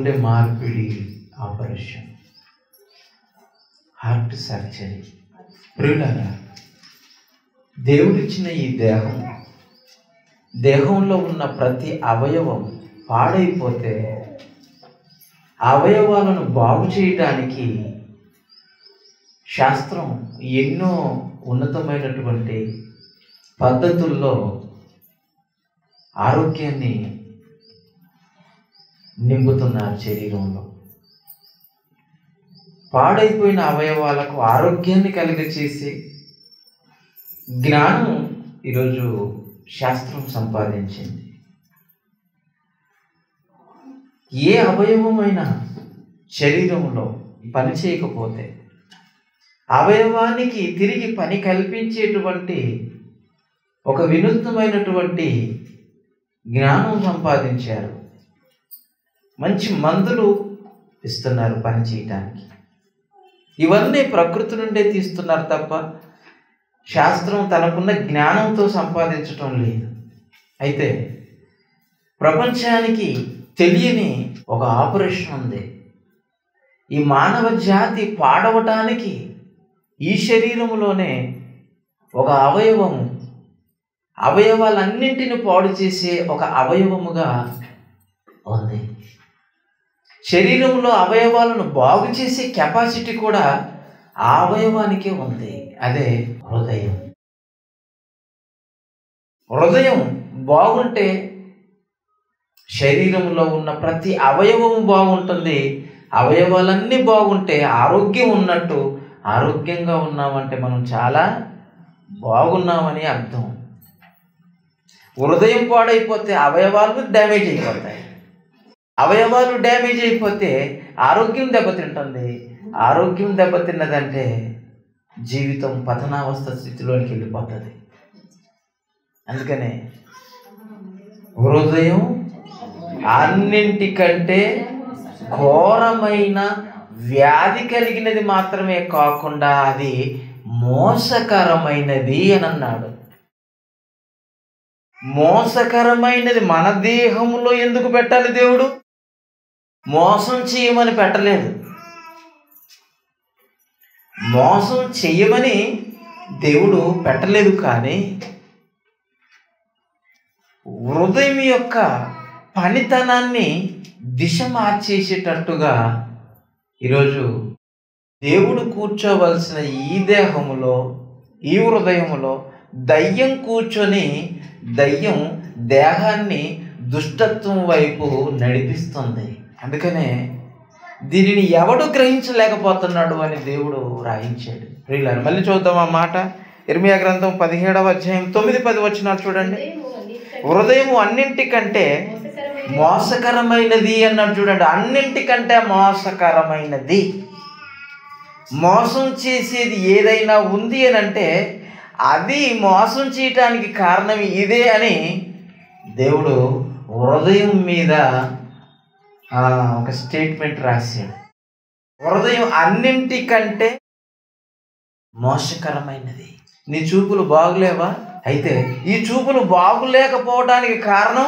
గుండె మార్పిడి operation heart surgery ప్రియులారా దేవుడిచ్చిన ఈ దేహం దేహంలో ఉన్న ప్రతి అవయవం పాడైపోతే ఆ అవయవాలను బాగు చేయడానికి శాస్త్రం ఎన్నో ఉన్నతమైనటువంటి పద్ధతుల్లో ఆరోగ్యాన్ని నింపుతున్నారు శరీరంలో పాడైపోయిన అవయవాలకు ఆరోగ్యాన్ని కలిగచేసి జ్ఞానం ఈరోజు శాస్త్రం సంపాదించింది ఏ అవయవమైనా శరీరంలో పని చేయకపోతే అవయవానికి తిరిగి పని కల్పించేటువంటి ఒక వినూత్నమైనటువంటి జ్ఞానం సంపాదించారు మంచి మందులు ఇస్తున్నారు పని చేయటానికి ఇవన్నీ ప్రకృతి నుండే తీస్తున్నారు తప్ప శాస్త్రం తనకున్న జ్ఞానంతో సంపాదించటం లేదు అయితే ప్రపంచానికి తెలియని ఒక ఆపరేషన్ ఉంది ఈ మానవ జాతి పాడవటానికి ఈ శరీరంలోనే ఒక అవయవము అవయవాలన్నింటిని పాడు చేసే ఒక అవయవముగా ఉంది శరీరంలో అవయవాలను బాగు చేసే కెపాసిటీ కూడా ఆ అవయవానికే ఉంది అదే హృదయం హృదయం బాగుంటే శరీరంలో ఉన్న ప్రతి అవయవము బాగుంటుంది అవయవాలన్నీ బాగుంటే ఆరోగ్యం ఉన్నట్టు ఆరోగ్యంగా ఉన్నామంటే మనం చాలా బాగున్నామని అర్థం హృదయం పాడైపోతే అవయవాలు డ్యామేజ్ అయిపోతాయి అవయవాలు డ్యామేజ్ అయిపోతే ఆరోగ్యం దెబ్బతింటుంది ఆరోగ్యం దెబ్బతిన్నదంటే జీవితం పతనావస్థ స్థితిలోనికి వెళ్ళిపోతుంది అందుకనే హృదయం అన్నింటికంటే ఘోరమైన వ్యాధి కలిగినది మాత్రమే కాకుండా అది మోసకరమైనది అని అన్నాడు మోసకరమైనది మన దేహంలో ఎందుకు పెట్టాలి దేవుడు మోసం చేయమని పెట్టలేదు మోసం చెయ్యమని దేవుడు పెట్టలేదు కానీ హృదయం యొక్క పనితనాన్ని దిశ మార్చేసేటట్టుగా ఈరోజు దేవుడు కూర్చోవలసిన ఈ దేహములో ఈ హృదయములో దయ్యం కూర్చొని దయ్యం దేహాన్ని దుష్టత్వం వైపు నడిపిస్తుంది అందుకనే దీనిని ఎవడు గ్రహించలేకపోతున్నాడు అని దేవుడు రాయించాడు ప్రియులారు మళ్ళీ చూద్దాం ఆ మాట ఇర్మియా గ్రంథం పదిహేడవ అధ్యాయం తొమ్మిది పది వచ్చిన చూడండి హృదయం అన్నింటికంటే మోసకరమైనది అన్నాడు చూడండి అన్నింటికంటే మోసకరమైనది మోసం చేసేది ఏదైనా ఉంది అని అంటే అది మోసం చేయటానికి కారణం ఇదే అని దేవుడు హృదయం మీద ఆ, ఒక స్టేట్మెంట్ రాశాడు హృదయం అన్నింటికంటే మోసకరమైనది నీ చూపులు బాగులేవా అయితే ఈ చూపులు బాగులేకపోవడానికి కారణం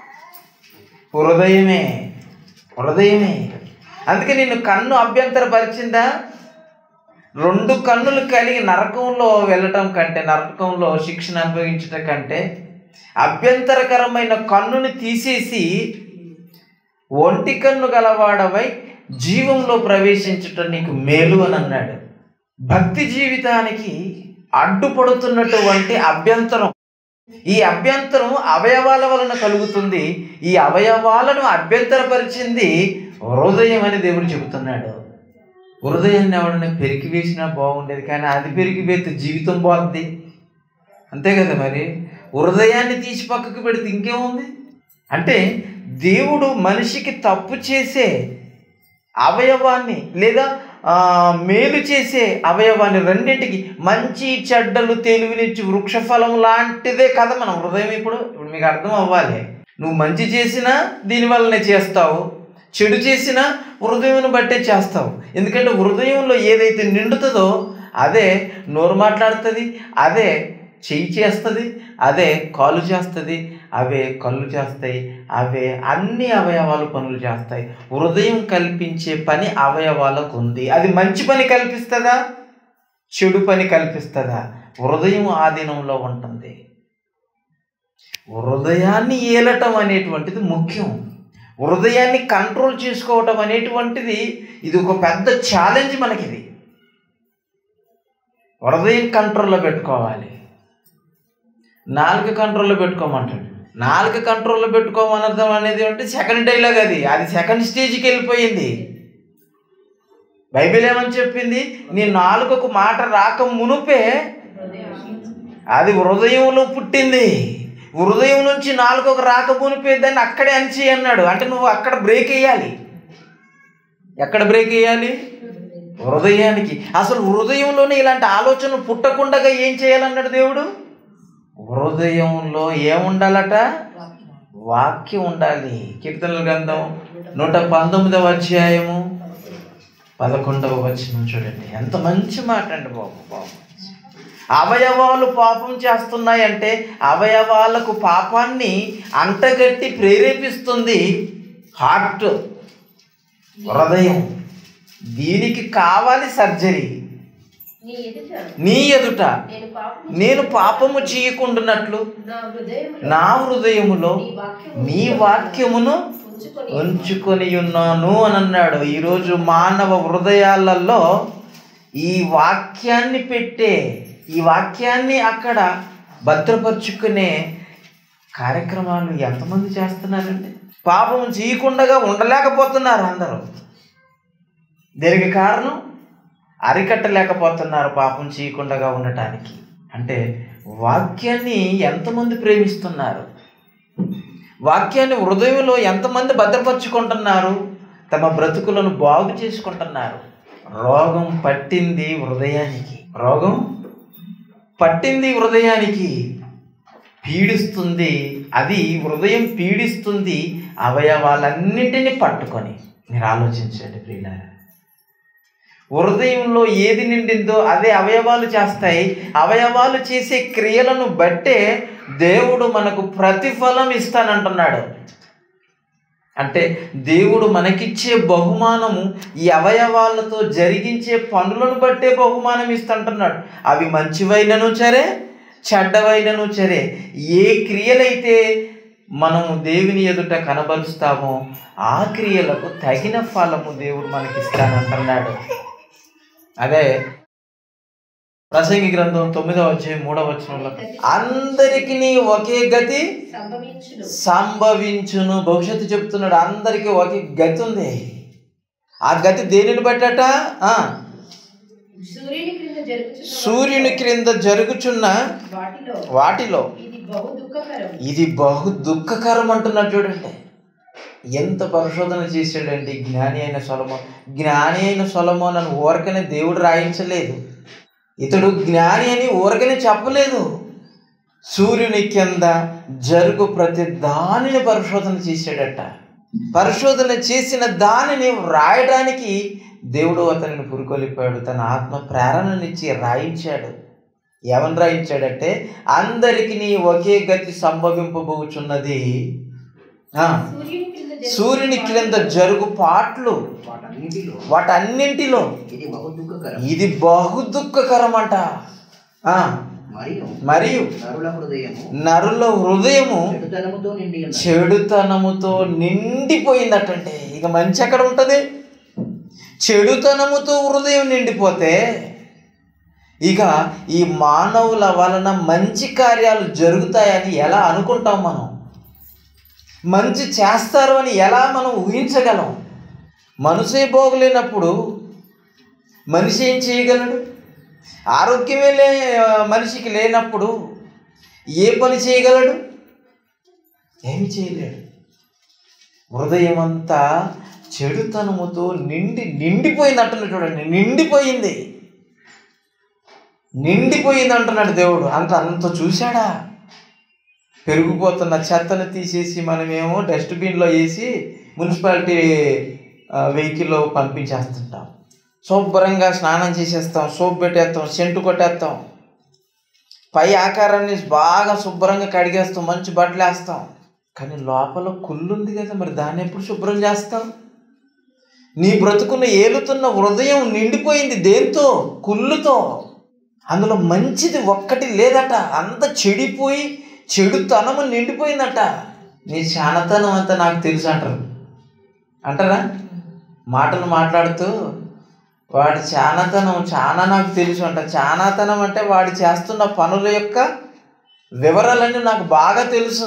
హృదయమే హృదయమే అందుకే నిన్ను కన్ను అభ్యంతరపరిచిందా రెండు కన్నులు కలిగి నరకంలో వెళ్ళటం కంటే నరకంలో శిక్షణ అనుభవించటం కంటే అభ్యంతరకరమైన కన్నుని తీసేసి ఒంటి కన్ను గలవాడవై జీవంలో ప్రవేశించటం నీకు మేలు అని అన్నాడు భక్తి జీవితానికి అడ్డుపడుతున్నటువంటి అభ్యంతరం ఈ అభ్యంతరం అవయవాల వలన కలుగుతుంది ఈ అవయవాలను అభ్యంతరపరిచింది హృదయం అని దేవుడు చెబుతున్నాడు హృదయాన్ని ఎవడన్నా పెరికి వేసినా బాగుండేది కానీ అది పెరిగి వేస్తే జీవితం బాగుంది అంతే కదా మరి హృదయాన్ని తీసి పక్కకు పెడితే ఇంకేముంది అంటే దేవుడు మనిషికి తప్పు చేసే అవయవాన్ని లేదా ఆ, మేలు చేసే అవయవాన్ని రెండింటికి మంచి చెడ్డలు తెలివినిచ్చి వృక్షఫలం లాంటిదే కదా మన హృదయం ఇప్పుడు ఇప్పుడు మీకు అర్థం అవ్వాలి నువ్వు మంచి చేసినా దీనివల్లనే చేస్తావు చెడు చేసినా హృదయం బట్టే చేస్తావు ఎందుకంటే హృదయంలో ఏదైతే నిండుతుందో అదే నోరు మాట్లాడుతుంది అదే చెయ్యి చేస్తుంది అదే కాలు చేస్తుంది అవే కళ్ళు చేస్తాయి అవే అన్ని అవయవాలు పనులు చేస్తాయి హృదయం కల్పించే పని అవయవాలకు ఉంది అది మంచి పని కల్పిస్తుందా చెడు పని కల్పిస్తుందా హృదయం ఆధీనంలో ఉంటుంది హృదయాన్ని ఏలటం అనేటువంటిది ముఖ్యం హృదయాన్ని కంట్రోల్ చేసుకోవటం అనేటువంటిది ఇది ఒక పెద్ద ఛాలెంజ్ మనకిది హృదయం కంట్రోల్లో పెట్టుకోవాలి నాలుక కంట్రోల్లో పెట్టుకోమంటాడు నాలుక కంట్రోల్లో పెట్టుకోమనడం అనేది అంటే సెకండ్ డైలాగ్ అది అది సెకండ్ స్టేజ్కి వెళ్ళిపోయింది బైబిల్ ఏమని చెప్పింది నీ నాలుకకు మాట రాక మునుపే అది హృదయంలో పుట్టింది హృదయం నుంచి నాలుగొక రాక మునిపే దాన్ని అక్కడే అనిచి అన్నాడు అంటే నువ్వు అక్కడ బ్రేక్ వేయాలి ఎక్కడ బ్రేక్ వేయాలి హృదయానికి అసలు హృదయంలోనే ఇలాంటి ఆలోచన పుట్టకుండా ఏం చేయాలన్నాడు దేవుడు హృదయంలో ఏముండాలట వాక్యం ఉండాలి కీర్తనల గ్రంథం నూట పంతొమ్మిదవ అధ్యాయము పదకొండవ వచనం చూడండి ఎంత మంచి మాట అండి బాబు బాబు అవయవాలు పాపం చేస్తున్నాయంటే అవయవాలకు పాపాన్ని అంటగట్టి ప్రేరేపిస్తుంది హార్ట్ హృదయం దీనికి కావాలి సర్జరీ నీ ఎదుట నీ ఎదుట నేను పాపము నేను పాపము చేయకుండానట్లు నా హృదయములో నా హృదయములో నీ వాక్యము నీ వాక్యమును ఉంచుకొని ఉంచుకొని ఉన్నాను అని అన్నాడు ఈరోజు మానవ హృదయాలలో ఈ వాక్యాన్ని పెట్టే ఈ వాక్యాన్ని అక్కడ భద్రపరుచుకునే కార్యక్రమాలు ఎంతమంది చేస్తున్నారండి పాపం చేయకుండా ఉండలేకపోతున్నారు అందరూ దీనికి కారణం అరికట్టలేకపోతున్నారు పాపం చేయకుండా ఉండటానికి అంటే వాక్యాన్ని ఎంతమంది ప్రేమిస్తున్నారు వాక్యాన్ని హృదయంలో ఎంతమంది భద్రపరుచుకుంటున్నారు తమ బ్రతుకులను బాగు చేసుకుంటున్నారు రోగం పట్టింది హృదయానికి రోగం పట్టింది హృదయానికి పీడిస్తుంది అది హృదయం పీడిస్తుంది అవయవాలన్నింటినీ పట్టుకొని మీరు ఆలోచించండి ప్రియులారా హృదయంలో ఏది నిండిందో అదే అవయవాలు చేస్తాయి అవయవాలు చేసే క్రియలను బట్టే దేవుడు మనకు ప్రతిఫలం ఇస్తానంటున్నాడు అంటే దేవుడు మనకిచ్చే బహుమానము ఈ అవయవాలతో జరిగించే పనులను బట్టే బహుమానం ఇస్తుంటున్నాడు అవి మంచివైనను సరే చెడ్డవైనను సరే ఏ క్రియలైతే మనము దేవుని ఎదుట కనబరుస్తామో ఆ క్రియలకు తగిన ఫలము దేవుడు మనకిస్తానంటున్నాడు అదే ప్రసంగి గ్రంథం తొమ్మిదవ అధ్యాయం మూడవ వచనంలో అందరికి ఒకే గతి సంభవించును సంభవించును భవిష్యత్తు చెప్తున్నాడు అందరికీ ఒకే గతి ఉంది ఆ గతి దేనిని బట్టట ఆ, సూర్యుని క్రింద జరుగుతున్న సూర్యుని క్రింద జరుగుచున్న వాటిలో వాటిలో ఇది బహు దుఃఖకరం ఇది బహు దుఃఖకరం అంటున్నాడు చూడండి ఎంత పరిశోధన చేశాడండి జ్ఞాని అయిన సొలమోన్ జ్ఞాని అయిన సొలమోన్ అని ఊరకనే దేవుడు రాయించలేదు ఇతడు జ్ఞాని అని ఊరకనే చెప్పలేదు సూర్యుని కింద జరుగు ప్రతి దానిని పరిశోధన చేశాడట పరిశోధన చేసిన దానిని రాయడానికి దేవుడు అతనిని పురుకొలిపాడు తన ఆత్మ ప్రేరణనిచ్చి రాయించాడు ఏమని రాయించాడంటే అందరికి ఒకే గతి సంభవింపబోచున్నది ఆ, సూర్యుని క్రింద జరుగు సూర్యుని క్రింద జరుగు పాట్లు వాటన్నిటిలో వాటన్నింటిలో ఇది బహు దుఃఖకరం ఇది బహు దుఃఖకరం అంట ఆ, మరియు మరియు నరుల హృదయము నరుల హృదయము చెడుతనముతో నిండి ఉన్నది చెడుతనముతో నిండిపోయిందటండి ఇక మంచి ఎక్కడ ఉంటుంది చెడుతనముతో హృదయం నిండిపోతే ఇక ఈ మానవుల వలన మంచి కార్యాలు జరుగుతాయని ఎలా అనుకుంటాం మనం మంచి చేస్తారు అని ఎలా మనం ఊహించగలం మనసే బాగులేనప్పుడు మనిషి ఏం చేయగలడు ఆరోగ్యమే లే మనిషికి లేనప్పుడు ఏ పని చేయగలడు ఏమి చేయలేడు హృదయం అంతా చెడుతనముతో నిండి నిండిపోయింది అంటున్నాడు చూడండి నిండిపోయింది నిండిపోయింది అంటున్నాడు దేవుడు అంత అంత చూశాడా పెరిగిపోతున్న చెత్తను తీసేసి మనమేమో డస్ట్బిన్లో వేసి మున్సిపాలిటీ వెహికల్లో పంపించేస్తుంటాం శుభ్రంగా స్నానం చేసేస్తాం సోప్ పెట్టేస్తాం సెంటు కొట్టేస్తాం పై ఆకారాన్ని బాగా శుభ్రంగా కడిగేస్తాం మంచి బట్టలు వేస్తాం కానీ లోపల కుళ్ళు ఉంది కదా మరి దాన్ని ఎప్పుడు శుభ్రం చేస్తాం నీ బ్రతుకును ఏలుతున్న హృదయం నిండిపోయింది దేంతో కుళ్ళుతో అందులో మంచిది ఒక్కటి లేదట అంత చెడిపోయి చెడుతనము నిండిపోయిందట నీ శానతనం అంతా నాకు తెలుసు అంటారు అంటారా మాటలు మాట్లాడుతూ వాడి చానతనం చాలా నాకు తెలుసు అంట చానాతనం అంటే వాడు చేస్తున్న పనుల యొక్క వివరాలన్నీ నాకు బాగా తెలుసు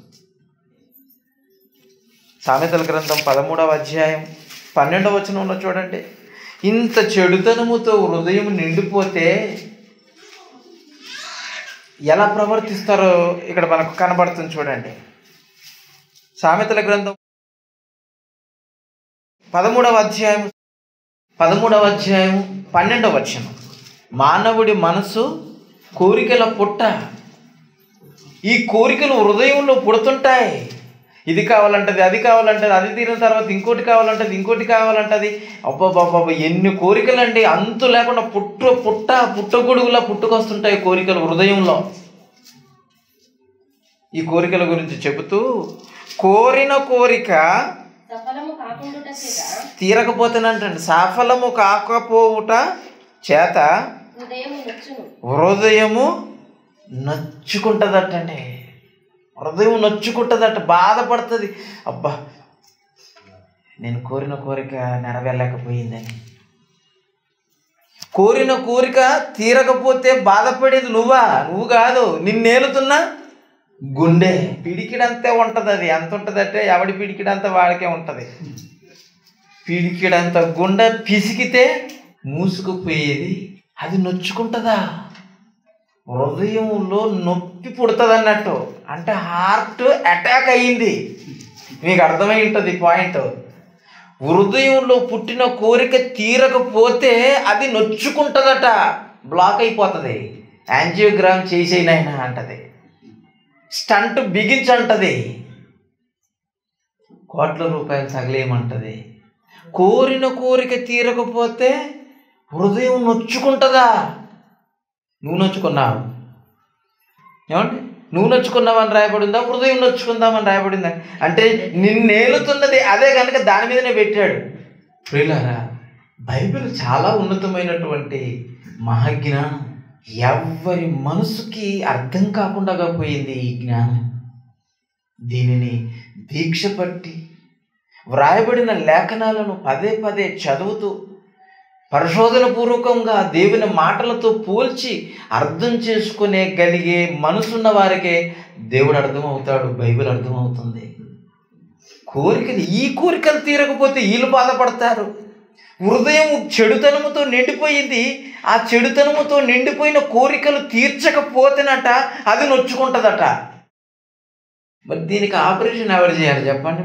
సామెతల గ్రంథం పదమూడవ అధ్యాయం పన్నెండవ వచనంలో చూడండి ఇంత చెడుతనముతో హృదయం నిండిపోతే ఎలా ప్రవర్తిస్తారో ఇక్కడ మనకు కనబడుతుంది చూడండి సామెతల గ్రంథం పదమూడవ అధ్యాయం పదమూడవ అధ్యాయం పన్నెండవ వచనం మానవుడి మనసు కోరికల పుట్ట ఈ కోరికలు హృదయంలో పుడుతుంటాయి ఇది కావాలంటది అది కావాలంటది అది తీరిన తర్వాత ఇంకోటి కావాలంటది ఇంకోటి కావాలంటది అబ్బాబాబా ఎన్ని కోరికలండి అంతు లేకుండా పుట్టు పుట్ట పుట్టగొడుగులా పుట్టుకొస్తుంటాయి కోరికలు హృదయంలో ఈ కోరికల గురించి చెబుతూ కోరిన కోరిక సఫలము కాకుండా చేత తీరకపోతేనంటండి సఫలము కాకపోవుట చేత హృదయం నొచ్చును హృదయము నచ్చుకుంటుందటండి హృదయం నచ్చుకుంటుందట బాధపడుతుంది అబ్బా నేను కోరిన కోరిక నెరవేరలేకపోయిందని కోరిన కోరిక తీరకపోతే బాధపడేది నువ్వా నువ్వు కాదు నిన్నేలుతున్నా గుండె పిడికిడంతే ఉంటుంది అది ఎంత ఉంటుంది అంటే ఎవడి పిడికిడంతా వాడికే ఉంటుంది పిడికిడంత గుండె పిసికితే మూసుకుపోయేది అది నొచ్చుకుంటుందా హృదయంలో నొప్పి పుడుతుంది అన్నట్టు అంటే హార్ట్ అటాక్ అయ్యింది మీకు అర్థమై ఉంటుంది పాయింట్ హృదయంలో పుట్టిన కోరిక తీరకపోతే అది నొచ్చుకుంటుందట బ్లాక్ అయిపోతుంది యాంజియోగ్రామ్ చేసేయనైనా అంటది స్టంట్ బిగించంటది కోట్ల రూపాయలు తగలేయమంటది కోరిన కోరిక తీరకపోతే హృదయం నొచ్చుకుంటుందా నువ్వు నొచ్చుకున్నావు ఏమండి నువ్వు నొచ్చుకున్నావని రాయబడిందా హృదయం నొచ్చుకుందామని రాయబడిందా అంటే నిన్నేలుతున్నది అదే కనుక దాని మీదనే పెట్టాడు ప్రియులారా బైబిల్ చాలా ఉన్నతమైనటువంటి మహాజ్ఞానం ఎవరి మనసుకి అర్థం కాకుండా పోయింది ఈ జ్ఞానం దీనిని దీక్ష పట్టి వ్రాయబడిన లేఖనాలను పదే పదే చదువుతూ పరిశోధన పూర్వకంగా దేవుని మాటలతో పోల్చి అర్థం చేసుకునే గలిగే మనసున్న వారికే దేవుడు అర్థమవుతాడు బైబిల్ అర్థమవుతుంది కోరికలు ఈ కోరికలు తీరకపోతే వీళ్ళు బాధపడతారు హృదయం చెడుతనముతో నిండిపోయింది ఆ చెడుతనముతో నిండిపోయిన కోరికలు తీర్చకపోతేనట అది నొచ్చుకుంటుందట మరి దీనికి ఆపరేషన్ ఎవరు చేయాలి చెప్పండి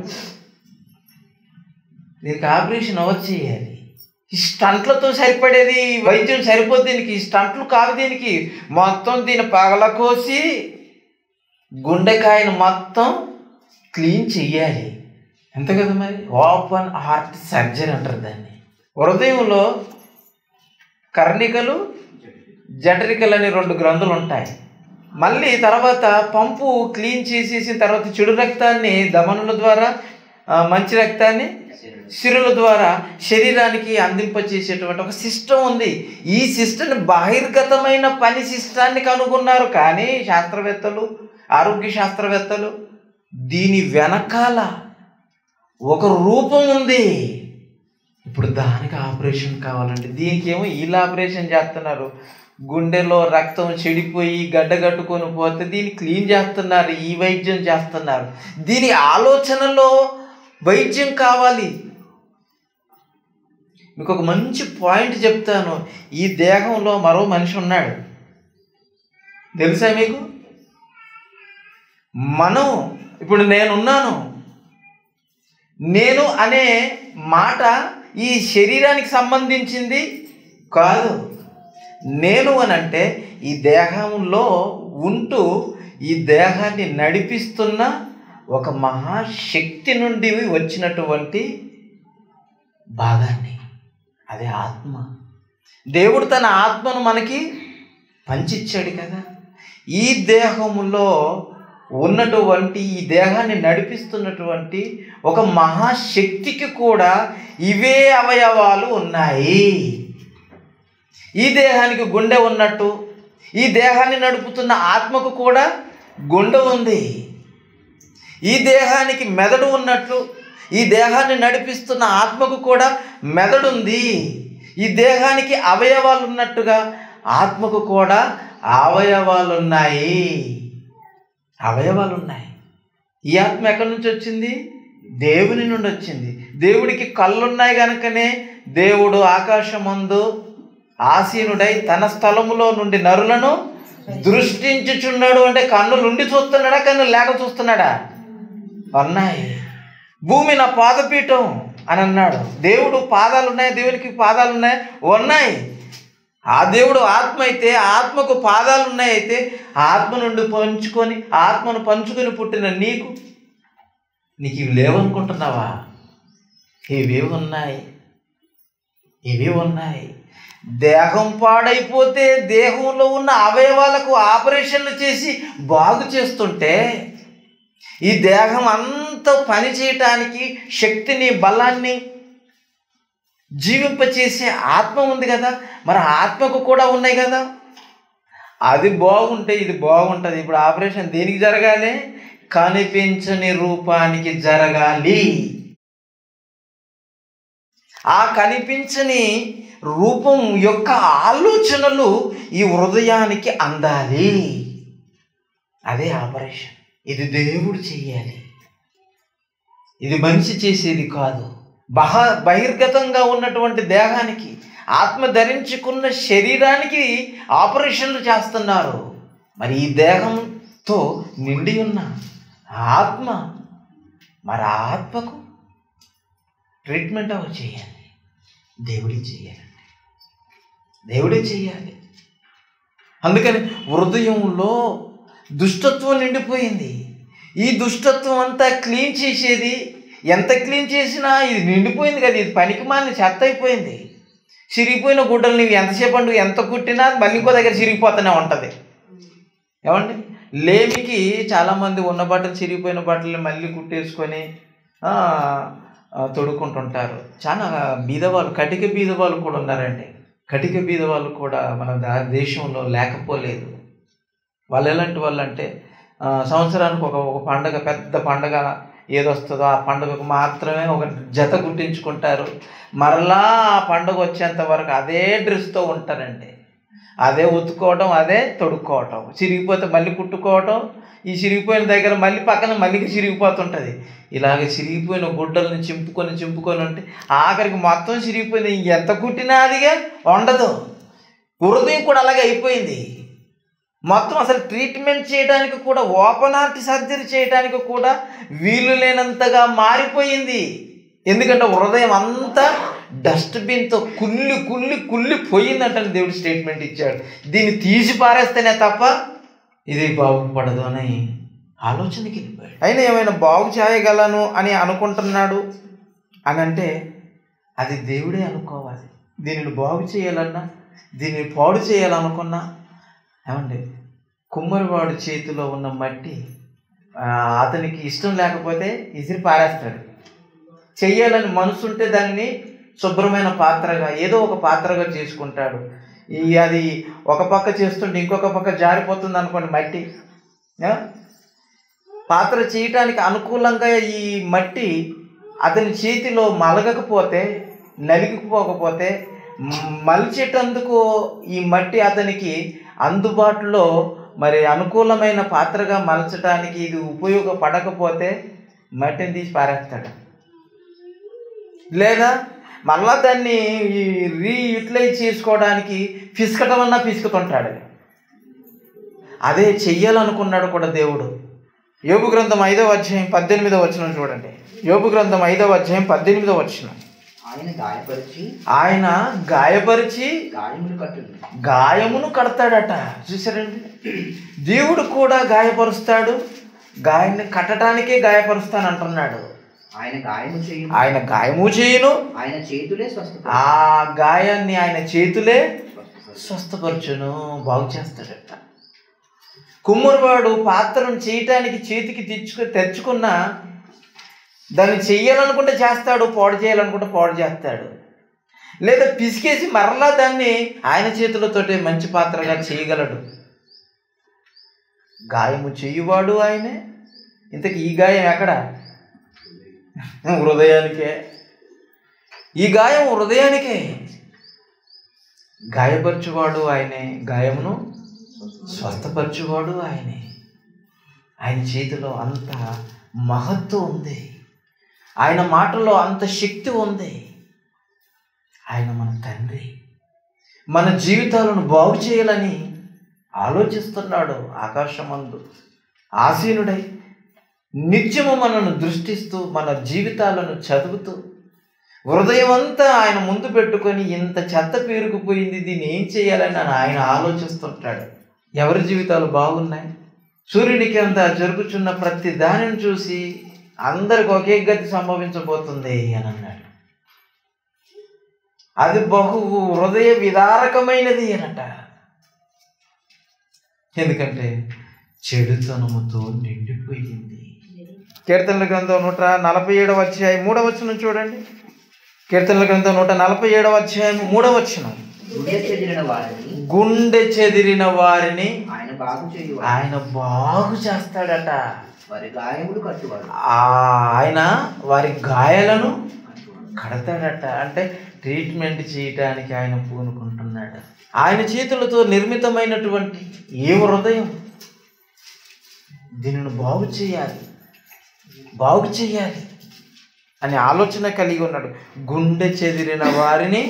దీనికి ఆపరేషన్ ఎవరు చేయాలి ఈ స్టంట్లతో సరిపడేది ఈ వైద్యం సరిపోదు దీనికి ఈ స్టంట్లు కాదు దీనికి మొత్తం దీని పగల కోసి గుండెకాయను మొత్తం క్లీన్ చెయ్యాలి ఎంత కదా మరి ఓపెన్ హార్ట్ సర్జరీ అంటారు దాన్ని హృదయంలో కర్ణికలు జఠరికలు అనే రెండు గ్రంథులు ఉంటాయి మళ్ళీ తర్వాత పంపు క్లీన్ చేసేసిన తర్వాత చెడు రక్తాన్ని దమనుల ద్వారా ఆ, మంచి రక్తాన్ని సిరుల ద్వారా శరీరానికి అందింపచేసేటువంటి ఒక సిస్టమ్ ఉంది ఈ సిస్టమ్ బహిర్గతమైన పని సిస్టాన్ని కనుగొన్నారు కానీ శాస్త్రవేత్తలు ఆరోగ్య శాస్త్రవేత్తలు దీని వెనకాల ఒక రూపం ఉంది ఇప్పుడు దానికి ఆపరేషన్ కావాలండి దీనికి ఏమో వీళ్ళు ఆపరేషన్ చేస్తున్నారు గుండెలో రక్తం చెడిపోయి గడ్డ కట్టుకొని పోతే దీన్ని క్లీన్ చేస్తున్నారు ఈ వైద్యం చేస్తున్నారు దీని ఆలోచనలో వైద్యం కావాలి మీకు ఒక మంచి పాయింట్ చెప్తాను ఈ దేహంలో మరో మనిషి ఉన్నాడు తెలుసా మీకు మనం ఇప్పుడు నేనున్నాను నేను అనే మాట ఈ శరీరానికి సంబంధించింది కాదు నేను అని అంటే ఈ దేహంలో ఉంటూ ఈ దేహాన్ని నడిపిస్తున్న ఒక మహాశక్తి నుండి వచ్చినటువంటి భాగాన్ని అదే ఆత్మ దేవుడు తన ఆత్మను మనకి పంచిచ్చాడు కదా ఈ దేహములో ఉన్నటువంటి ఈ దేహాన్ని నడిపిస్తున్నటువంటి ఒక మహాశక్తికి కూడా ఇవే అవయవాలు ఉన్నాయి ఈ దేహానికి గుండె ఉన్నట్టు ఈ దేహాన్ని నడుపుతున్న ఆత్మకు కూడా గుండె ఉంది ఈ దేహానికి మెదడు ఉన్నట్లు ఈ దేహాన్ని నడిపిస్తున్న ఆత్మకు కూడా మెదడు ఉంది ఈ దేహానికి అవయవాలు ఉన్నట్టుగా ఆత్మకు కూడా అవయవాలు ఉన్నాయి అవయవాలు ఉన్నాయి ఈ ఆత్మ ఎక్కడి నుంచి వచ్చింది దేవుని నుండి వచ్చింది దేవుడికి కళ్ళున్నాయి గనుకనే దేవుడు ఆకాశమందు ఆసీనుడై తన స్థలములో నుండి నరులను దృష్టించుచున్నాడు అంటే కన్నులు ఉండి చూస్తున్నాడా కన్నులు లేక చూస్తున్నాడా ఉన్నాయి భూమి నా పాదపీఠం అని అన్నాడు దేవుడు పాదాలు ఉన్నాయి దేవునికి పాదాలు ఉన్నాయి ఉన్నాయి ఆ దేవుడు ఆత్మ అయితే ఆత్మకు పాదాలు ఉన్నాయి అయితే ఆత్మ నుండి పంచుకొని ఆత్మను పంచుకొని పుట్టిన నీకు నీకు ఇవి లేవనుకుంటున్నావా ఇవి ఉన్నాయి ఇవి ఉన్నాయి దేహం పాడైపోతే దేహంలో ఉన్న అవయవాలకు ఆపరేషన్లు చేసి బాగు చేస్తుంటే ఈ దేహం అంతా పని చేయటానికి శక్తిని బలాన్ని జీవింపచేసే ఆత్మ ఉంది కదా మరి ఆత్మకు కూడా ఉన్నాయి కదా అది బాగుంటే ఇది బాగుంటుంది ఇప్పుడు ఆపరేషన్ దేనికి జరగాలి కనిపించని రూపానికి జరగాలి ఆ కనిపించని రూపం యొక్క ఆలోచనలు ఈ హృదయానికి అందాలి అదే ఆపరేషన్ ఇది దేవుడు చెయ్యాలి ఇది మనిషి చేసేది కాదు బహ బహిర్గతంగా ఉన్నటువంటి దేహానికి ఆత్మ ధరించుకున్న శరీరానికి ఆపరేషన్లు చేస్తున్నారు మరి ఈ దేహంతో నిండి ఉన్న ఆత్మ మరి ఆ ఆత్మకు ట్రీట్మెంట్ అవి చేయాలి దేవుడే చేయాలండి దేవుడే చేయాలి అందుకని హృదయంలో దుష్టత్వం నిండిపోయింది ఈ దుష్టత్వం అంతా క్లీన్ చేసేది ఎంత క్లీన్ చేసినా ఇది నిండిపోయింది కదా ఇది పనికి మాలిన చెత్త అయిపోయింది చిరిగిపోయిన గుడ్డలు నీవు ఎంతసేపు అంటూ ఎంత కుట్టినా అది మళ్ళీ ఇంకో దగ్గర చిరిగిపోతూనే ఉంటుంది ఏమండి లేమికి చాలామంది ఉన్న బట్టలు చిరిగిపోయిన బట్టలు మళ్ళీ కుట్టేసుకొని ఆ, ఆ, తొడుక్కుంటుంటారు చాలా బీదవాళ్ళు కటిక బీదవాళ్ళు కూడా ఉన్నారండి కటిక బీదవాళ్ళు కూడా మన దా- దేశంలో లేకపోలేదు వాళ్ళు ఎలాంటి వాళ్ళు అంటే ఆ, సంవత్సరానికి ఒక ఒక పండగ పెద్ద పండగ ఏదొస్తుందో ఆ పండుగకు మాత్రమే ఒక జత గుర్తించుకుంటారు మరలా ఆ పండుగ వచ్చేంత వరకు అదే డ్రెస్తో ఉంటారండి అదే ఉతుక్కోవడం అదే తొడుక్కోవటం చిరిగిపోతే మళ్ళీ కుట్టుకోవటం ఈ చిరిగిపోయిన దగ్గర మళ్ళీ పక్కన మళ్ళీ చిరిగిపోతుంటుంది ఇలాగ చిరిగిపోయిన గుడ్డల్ని చింపుకొని చింపుకొని ఉంటే ఆఖరికి మొత్తం చిరిగిపోయింది ఎంత కుట్టినా అదిగా ఉండదు హృదయం కూడా అలాగే అయిపోయింది మొత్తం అసలు ట్రీట్మెంట్ చేయడానికి కూడా ఓపెన్ హార్ట్ సర్జరీ చేయడానికి కూడా వీలు లేనంతగా మారిపోయింది ఎందుకంటే హృదయం అంతా డస్ట్బిన్తో కుళ్ళి కుళ్ళి కుళ్ళి పోయిందంటని దేవుడు స్టేట్మెంట్ ఇచ్చాడు దీన్ని తీసి పారేస్తేనే తప్ప ఇది బాగుపడదు అని ఆలోచనకి వెళ్ళిపోయాడు అయినా ఏమైనా బాగు చేయగలను అని అనుకుంటున్నాడు అని అంటే అది దేవుడే అనుకోవాలి దీనిని బాగు చేయాలన్నా దీన్ని పాడు చేయాలనుకున్నా ఏమండి కుమ్మరివాడు చేతిలో ఉన్న మట్టి ఆ, అతనికి ఇష్టం లేకపోతే ఇసిరి పారేస్తాడు చెయ్యాలని మనసు ఉంటే దాన్ని శుభ్రమైన పాత్రగా ఏదో ఒక పాత్రగా చేసుకుంటాడు ఈ అది ఒక పక్క చేస్తుంటే ఇంకొక పక్క జారిపోతుంది అనుకోండి మట్టి ఆ? పాత్ర చేయటానికి అనుకూలంగా ఈ మట్టి అతని చేతిలో మలగకపోతే నలిగిపోకపోతే మ్- మలిచేటందుకు ఈ మట్టి అతనికి అందుబాటులో మరి అనుకూలమైన పాత్రగా మలచడానికి ఇది ఉపయోగపడకపోతే మట్టిని తీసి పారేస్తాడు లేదా మళ్ళా దాన్ని రీయూటిలైజ్ చేసుకోవడానికి పిసుకటం అన్నా పిసుకుతుంటాడు అదే చెయ్యాలనుకున్నాడు కూడా దేవుడు యోగు గ్రంథం ఐదవ అధ్యాయం పద్దెనిమిదవ వచనం చూడండి యోగు గ్రంథం ఐదవ అధ్యాయం పద్దెనిమిదవ వచనం ఆయన గాయపరిచి ఆయన గాయపరిచి గాయములు కట్టును గాయమును కడతాడట చూసారండి దేవుడు కూడా గాయపరుస్తాడు గాయాన్ని కట్టడానికే గాయపరుస్తాను అంటున్నాడు ఆయన గాయము చేయును ఆయన గాయము చేయును ఆయన చేతులే స్వస్థ ఆ గాయాన్ని ఆయన చేతులే స్వస్థపరచును బాగు చేస్తాడట కుమ్మరివాడు పాత్రను చేయటానికి చేతికి తెచ్చుకు తెచ్చుకున్న దాన్ని చెయ్యాలనుకుంటే చేస్తాడు పాడు చేయాలనుకుంటే పాడు చేస్తాడు లేదా పిసికేసి మరలా దాన్ని ఆయన చేతులతోటే మంచి పాత్రగా చేయగలడు గాయము చేయువాడు ఆయనే ఇంతకు ఈ గాయం ఎక్కడ హృదయానికే ఈ గాయం హృదయానికే గాయపరచువాడు ఆయనే గాయమును స్వస్థపరచువాడు ఆయనే ఆయన చేతిలో అంత మహత్వం ఉంది ఆయన మాటలో అంత శక్తి ఉంది ఆయన మన తండ్రి మన జీవితాలను బాగు చేయాలని ఆలోచిస్తున్నాడు ఆకాశమందు ఆసీనుడై నిత్యము మనను దృష్టిస్తూ మన జీవితాలను చదువుతూ హృదయం అంతా ఆయన ముందు పెట్టుకొని ఇంత చెత్త పేరుకుపోయింది దీన్ని ఏం చేయాలని ఆయన ఆలోచిస్తుంటాడు ఎవరి జీవితాలు బాగున్నాయి సూర్యునికి అంత జరుగుతున్న ప్రతి దానిని చూసి అందరికి ఒకే గతి సంభవించబోతుంది అని అన్నాడు అది బహు హృదయ విదారకమైనది అనట ఎందుకంటే చెడుతనముతో నిండిపోయింది కీర్తనల గ్రంథం నూట నలభై ఏడవ అధ్యాయం మూడవ వచనం చూడండి కీర్తనల గ్రంథం నూట నలభై ఏడవ అధ్యాయం మూడవ వచనం గుండె చెదిరిన వారిని గుండె చెదిరిన వారిని ఆయన బాగు చేయువాడు ఆయన బాగు చేస్తాడట వారి గాయములు కట్టువాడు ఆ ఆయన వారి గాయాలను కడతాడట అంటే ట్రీట్మెంట్ చేయటానికి ఆయన పూనుకుంటున్నాడు ఆయన చేతులతో నిర్మితమైనటువంటి ఏ హృదయం దీనిని బాగు చేయాలి బాగు చేయాలి అనే ఆలోచన కలిగి ఉన్నాడు గుండె చెదిరిన వారిని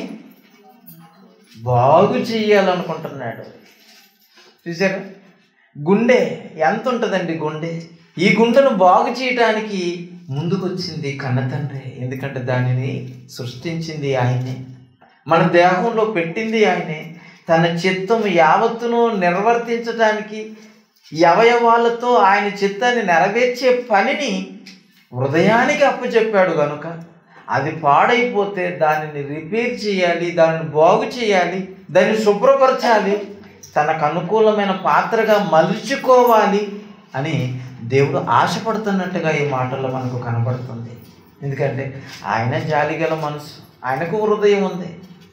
బాగు చేయాలనుకుంటున్నాడు చూసారా గుండె ఎంత ఉంటుందండి గుండె ఈ గుండెను బాగు చేయటానికి ముందుకొచ్చింది కన్నతండ్రి ఎందుకంటే దానిని సృష్టించింది ఆయనే మన దేహంలో పెట్టింది ఆయనే తన చిత్తం యావత్తును నిర్వర్తించడానికి ఈ అవయవాలతో ఆయన చిత్తాన్ని నెరవేర్చే పనిని హృదయానికి అప్పచెప్పాడు కనుక అది పాడైపోతే దానిని రిపేర్ చేయాలి దానిని బాగు చేయాలి దాన్ని శుభ్రపరచాలి తనకు అనుకూలమైన పాత్రగా మలుచుకోవాలి అని దేవుడు ఆశపడుతున్నట్టుగా ఈ మాటల్లో మనకు కనబడుతుంది ఎందుకంటే ఆయన జాలిగల మనసు ఆయనకు హృదయం ఉంది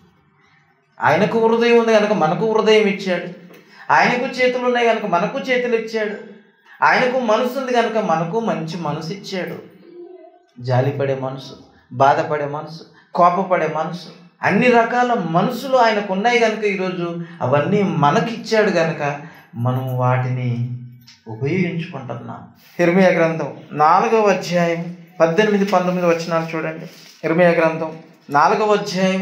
ఆయనకు హృదయం ఉంది కనుక మనకు హృదయం ఇచ్చాడు ఆయనకు చేతులు ఉన్నాయి కనుక మనకు చేతులు ఇచ్చాడు ఆయనకు మనసు ఉంది కనుక మనకు మంచి మనసు ఇచ్చాడు జాలిపడే మనసు బాధపడే మనసు కోపపడే మనసు అన్ని రకాల మనసులు ఆయనకు ఉన్నాయి కనుక ఈరోజు అవన్నీ మనకిచ్చాడు కనుక మనం వాటిని ఉపయోగించుకుంటున్నాం ఇర్మియా గ్రంథం నాలుగవ అధ్యాయం పద్దెనిమిది పంతొమ్మిది వచనాలు చూడండి ఇర్మియా గ్రంథం నాలుగవ అధ్యాయం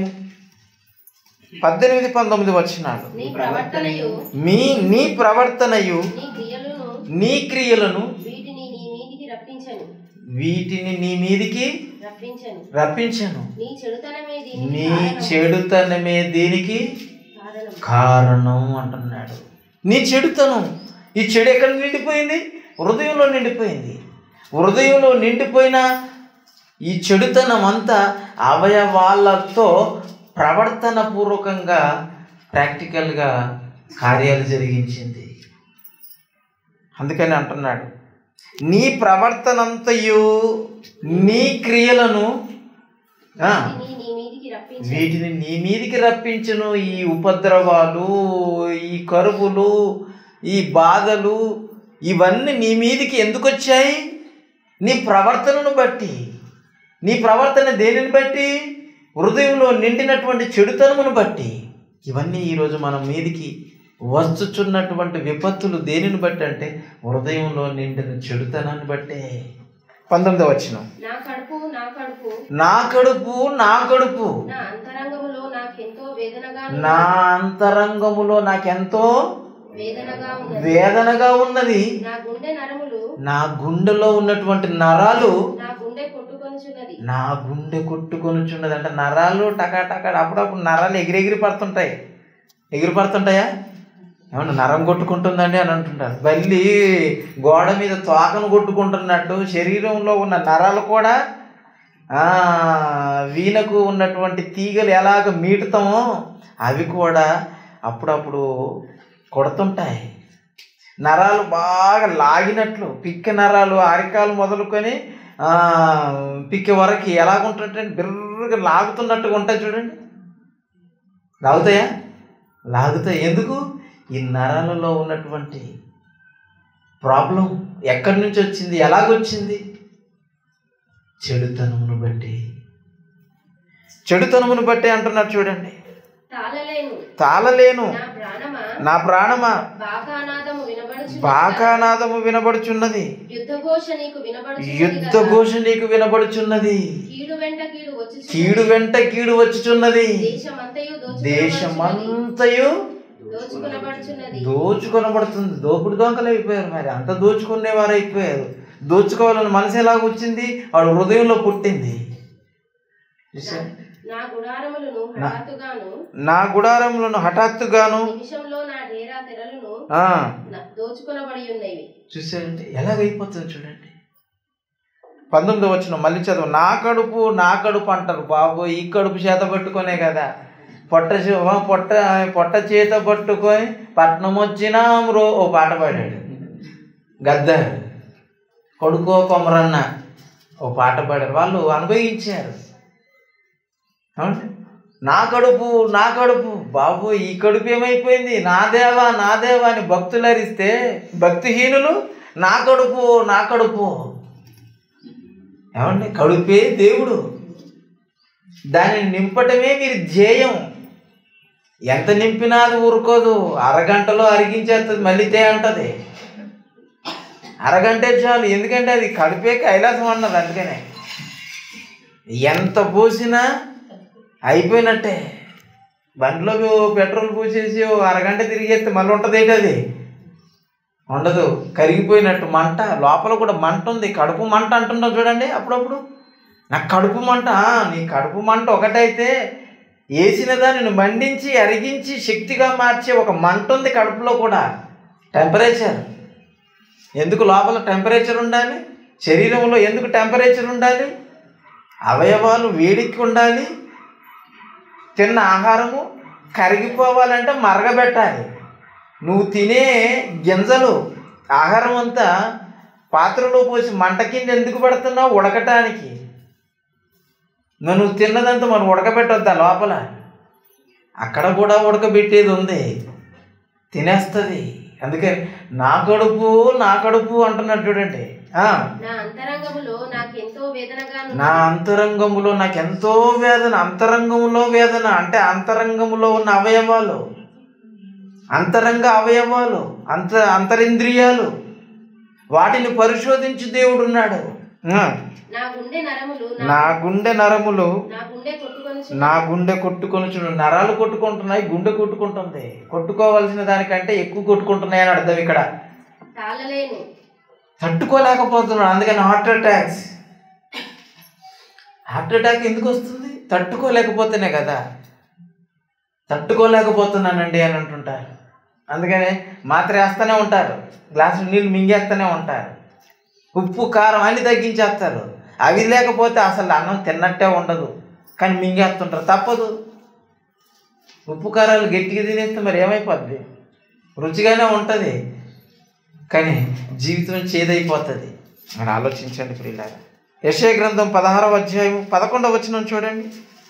పద్దెనిమిది పంతొమ్మిది వచనాలు నీ ప్రవర్తనయు మీ నీ ప్రవర్తనయు నీ క్రియలను నీ క్రియలను వీటిని నీ మీదికి రప్పించను వీటిని నీ మీదికి రప్పించను రప్పించను నీ చెడుతనమే దీనికి నీ కారణం. చెడుతనమే దీనికి కారణం కారణం అంటున్నాడు నీ చెడుతనం ఈ చెడు ఎక్కడ నిండిపోయింది హృదయంలో నిండిపోయింది హృదయంలో నిండిపోయిన ఈ చెడుతనం అంతా అవయవాలతో ప్రవర్తన పూర్వకంగా ప్రాక్టికల్గా కార్యాలు జరిగించింది అందుకని అంటున్నాడు నీ ప్రవర్తనంతయు నీ క్రియలను ఆ, వీటిని నీ మీదికి రప్పించను వీటిని నీ మీదికి రప్పించును ఈ ఉపద్రవాలు ఈ కరువులు ఈ బాధలు ఇవన్నీ నీ మీదికి ఎందుకు వచ్చాయి నీ ప్రవర్తనను బట్టి నీ ప్రవర్తన దేనిని బట్టి హృదయంలో నిండినటువంటి చెడుతనమును బట్టి ఇవన్నీ ఈరోజు మన మీదికి వచ్చుచున్నటువంటి విపత్తులు దేనిని బట్టి అంటే హృదయంలో నిండిన చెడుతనాన్ని బట్టే పంతొమ్మిది వచ్చిన నా కడుపు నా కడుపు నా కడుపు నా కడుపు నా అంతరంగములో నాకెంతో వేదనగా నా అంతరంగములో నాకెంతో వేదనగా ఉన్నది వేదనగా ఉన్నది నా గుండె నరములు నా గుండెలో ఉన్నటువంటి నరాలు నా గుండె కొట్టుకొనుచున్నది నా గుండె కొట్టుకొనుచున్నది అంటే నరాలు టకా టకా అప్పుడప్పుడు నరాలు ఎగిరెగిరి పడుతుంటాయి ఎగిరి పడుతుంటాయా ఏమన్నా నరం కొట్టుకుంటుందండి అని అంటుంటారు బల్లి గోడ మీద తోకను కొట్టుకుంటున్నట్టు శరీరంలో ఉన్న నరాలు కూడా ఆ, వీణకు ఉన్నటువంటి తీగలు ఎలాగ మీటుతామో అవి కూడా అప్పుడప్పుడు కొడుతుంటాయి నరాలు బాగా లాగినట్లు పిక్క నరాలు అరికాలు మొదలుకొని ఆ, పిక్క వరకు ఎలాగుంటుంటే బిర్రగా లాగుతున్నట్టుగా ఉంటాయి చూడండి లాగుతాయా లాగుతాయి ఎందుకు ఈ నరాలలో ఉన్నటువంటి ప్రాబ్లం ఎక్కడి నుంచి వచ్చింది ఎలాగొచ్చింది చెడుతనమును బట్టి చెడుతనమును బట్టి అంటున్నారు చూడండి తాళలేను తాళలేను నా ప్రాణమా నా ప్రాణమా బాకానాదము వినబడుచు బాకానాదము వినబడుచున్నది యుద్ధఘోష నీకు వినబడుచు యుద్ధ ఘోష నీకు వినబడుచున్నది కీడు వెంట కీడు వచ్చి కీడు వెంట కీడు వచ్చుచున్నది దేశమంతయు దేశమంతయు దోచుకునబడుచున్నది దోచుకొనబడుతుంది దోపుడు దొంగలు అయిపోయారు మరి అంత దోచుకునేవారు అయిపోయారు దోచుకోవాలని మనసు ఎలాగ వచ్చింది వాడు హృదయంలో పుట్టింది చూసారా? నా గుడారములను హఠాత్తుగాను నా గుడారములను హఠాత్తుగాను నిమిషంలో నా డేరా తెరలను ఆ, న- దోచుకొనబడి ఉన్నవి చూసారంటే ఎలాగైపోతుంది చూడండి పంతొమ్మిది వచ్చిన మళ్ళీ చదువు నా కడుపు నా కడుపు అంటారు బాబు ఈ కడుపు చేత పట్టుకొనే కదా పొట్ట చే- ఆ, పొట్ట పొట్ట చేత పట్టుకొని పట్నం వచ్చినా రో ఓ పాట పాడాడు గద్దర్ కొడుకో కొమరన్న ఓ పాట పాడారు వాళ్ళు అనుభవించారు అవునండి? నా కడుపు నా కడుపు బాబు ఈ కడుపు ఏమైపోయింది నా దేవా నా దేవా అని భక్తులు అరిస్తే భక్తిహీనులు నా కడుపు నా కడుపు ఏమండి కడుపే దేవుడు దానిని నింపటమే మీరు ధ్యేయం ఎంత నింపినా అది ఊరుకోదు అరగంటలో అరిగించేస్తుంది మళ్ళీ తే అంటది అరగంటే చాలు ఎందుకంటే అది కడుపే కైలాసం అన్నది అందుకనే ఎంత పోసినా అయిపోయినట్టే బండిలో పెట్రోల్ పోసేసి ఓ అరగంట తిరిగేస్తే మళ్ళీ ఉంటుంది ఏంటి అది ఉండదు కరిగిపోయినట్టు మంట లోపల కూడా మంట ఉంది కడుపు మంట అంటున్నావు చూడండి అప్పుడప్పుడు నాకు కడుపు మంట ఆ, నీ కడుపు మంట ఒకటైతే వేసిన దానిని మండించి అరిగించి శక్తిగా మార్చే ఒక మంట ఉంది కడుపులో కూడా టెంపరేచర్ ఎందుకు లోపల టెంపరేచర్ ఉండాలి శరీరంలో ఎందుకు టెంపరేచర్ ఉండాలి అవయవాలు వేడికి ఉండాలి తిన్న ఆహారము కరిగిపోవాలంటే మరగబెట్టాలి నువ్వు తినే గింజలు ఆహారం అంతా పాత్రలో పోసి మంట కింద ఎందుకు పెడుతున్నావు ఉడకటానికి మరి నువ్వు తిన్నదంతా మనం ఉడకబెట్టొద్దా లోపల అక్కడ కూడా ఉడకబెట్టేది ఉంది తినేస్తుంది అందుకే నా కడుపు నా కడుపు అంటున్నాడు చూడండి ఆ, నా అంతరంగములో నాకెంతో వేదనగాను నా అంతరంగములో నాకు ఎంతో వేదన అంతరంగములో వేదన అంటే అంతరంగములో ఉన్న అవయవాలు అంతరంగ అవయవాలు అంత అంతరింద్రియాలు వాటిని పరిశోధించి దేవుడు ఉన్నాడు ఆ, నా గుండె నరములు నా- నా గుండె నరములు నా గుండె కొట్టుకొని నా గుండె కొట్టుకొని చూడు నరాలు కొట్టుకుంటున్నాయి గుండె కొట్టుకుంటుంది కొట్టుకోవాల్సిన దానికంటే ఎక్కువ కొట్టుకుంటున్నాయి అని అర్థం ఇక్కడ తాళలేను తట్టుకోలేకపోతున్నాడు అందుకని హార్ట్ అటాక్స్ హార్ట్ అటాక్ ఎందుకు వస్తుంది తట్టుకోలేకపోతేనే కదా తట్టుకోలేకపోతున్నానండి అని అంటుంటారు అందుకని మాత్ర వేస్తూనే ఉంటారు గ్లాసు నీళ్ళు మింగేస్తూనే ఉంటారు ఉప్పు కారం అన్ని తగ్గించేస్తారు అవి లేకపోతే అసలు అన్నం తిన్నట్టే ఉండదు కానీ మింగేస్తుంటారు తప్పదు ఉప్పు కారాలు గట్టిగా తినేస్తే మరి ఏమైపోద్ది రుచిగానే ఉంటుంది కానీ జీవితం చేదైపోతుంది అని ఆలోచించండి ప్రియులారా యశయ గ్రంథం పదహారవ అధ్యాయం పదకొండవ వచనం చూడండి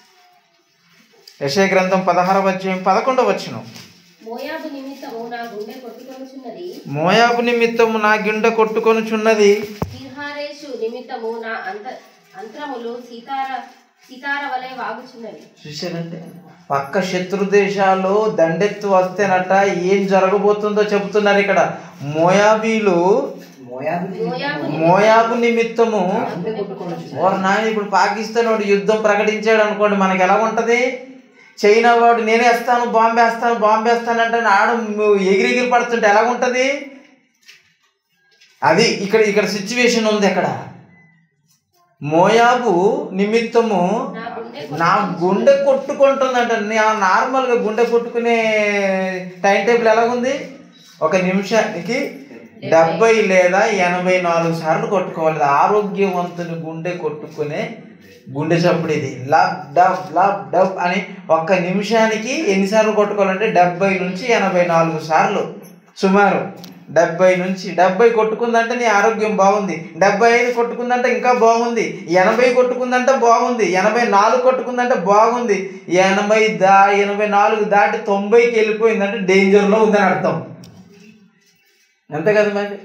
యశయ గ్రంథం పదహారవ అధ్యాయం పదకొండవ వచనం మోయాబు నిమిత్తము నా గుండె కొట్టుకొనుచున్నది మోయాబు నిమిత్తము నా గిండె కొట్టుకొనుచున్నది తిర్హారేషు నిమిత్తము నా అంత అంతరములు సీతార సీతార వలె వాగుచున్నవి చూశారంటే పక్క శత్రు దేశాలు దండెత్తు వస్తేనట ఏం జరగబోతుందో చెబుతున్నారు ఇక్కడ మోయాబీలు మోయాబు మోయాబు మోయాబు నిమిత్తము గుండె కొట్టుకొనుచున్నది. ఓరు నాయన ఇప్పుడు పాకిస్తాన్ వాడు యుద్ధం ప్రకటించాడు అనుకోండి మనకి ఎలా ఉంటది చైనా వాడు నేనే వేస్తాను బాంబే వేస్తాను బాంబే వేస్తాను అంటే ఆడు ఎగిరెగిరి పడుతుంటే ఎలా ఉంటది అది ఇక్కడ ఇక్కడ సిచ్యువేషన్ ఉంది అక్కడ మోయాబు నిమిత్తము నా గుండె నా గుండె కొట్టుకుంటుందంట నా- నార్మల్గా గుండె కొట్టుకునే టైం టేబుల్ ఎలాగుంది ఒక నిమిషానికి డెబ్బై లేదా ఎనభై నాలుగు సార్లు కొట్టుకోవాలి ఆరోగ్యవంతుని గుండె కొట్టుకునే గుండె చప్పుడు ఇది లబ్ డబ్ లబ్ డబ్ అని ఒక్క నిమిషానికి ఎన్నిసార్లు కొట్టుకోవాలంటే డెబ్బై నుంచి ఎనభై నాలుగు సార్లు సుమారు డెబ్బై నుంచి డెబ్బై కొట్టుకుందంటే నీ ఆరోగ్యం బాగుంది డెబ్బై ఐదు కొట్టుకుందంటే ఇంకా బాగుంది ఎనభై కొట్టుకుందంటే బాగుంది ఎనభై నాలుగు కొట్టుకుందంటే బాగుంది ఎనభై దా ఎనభై నాలుగు దాటి తొంభైకి వెళ్ళిపోయిందంటే డేంజర్లో ఉందని అర్థం అంతే కదా మరి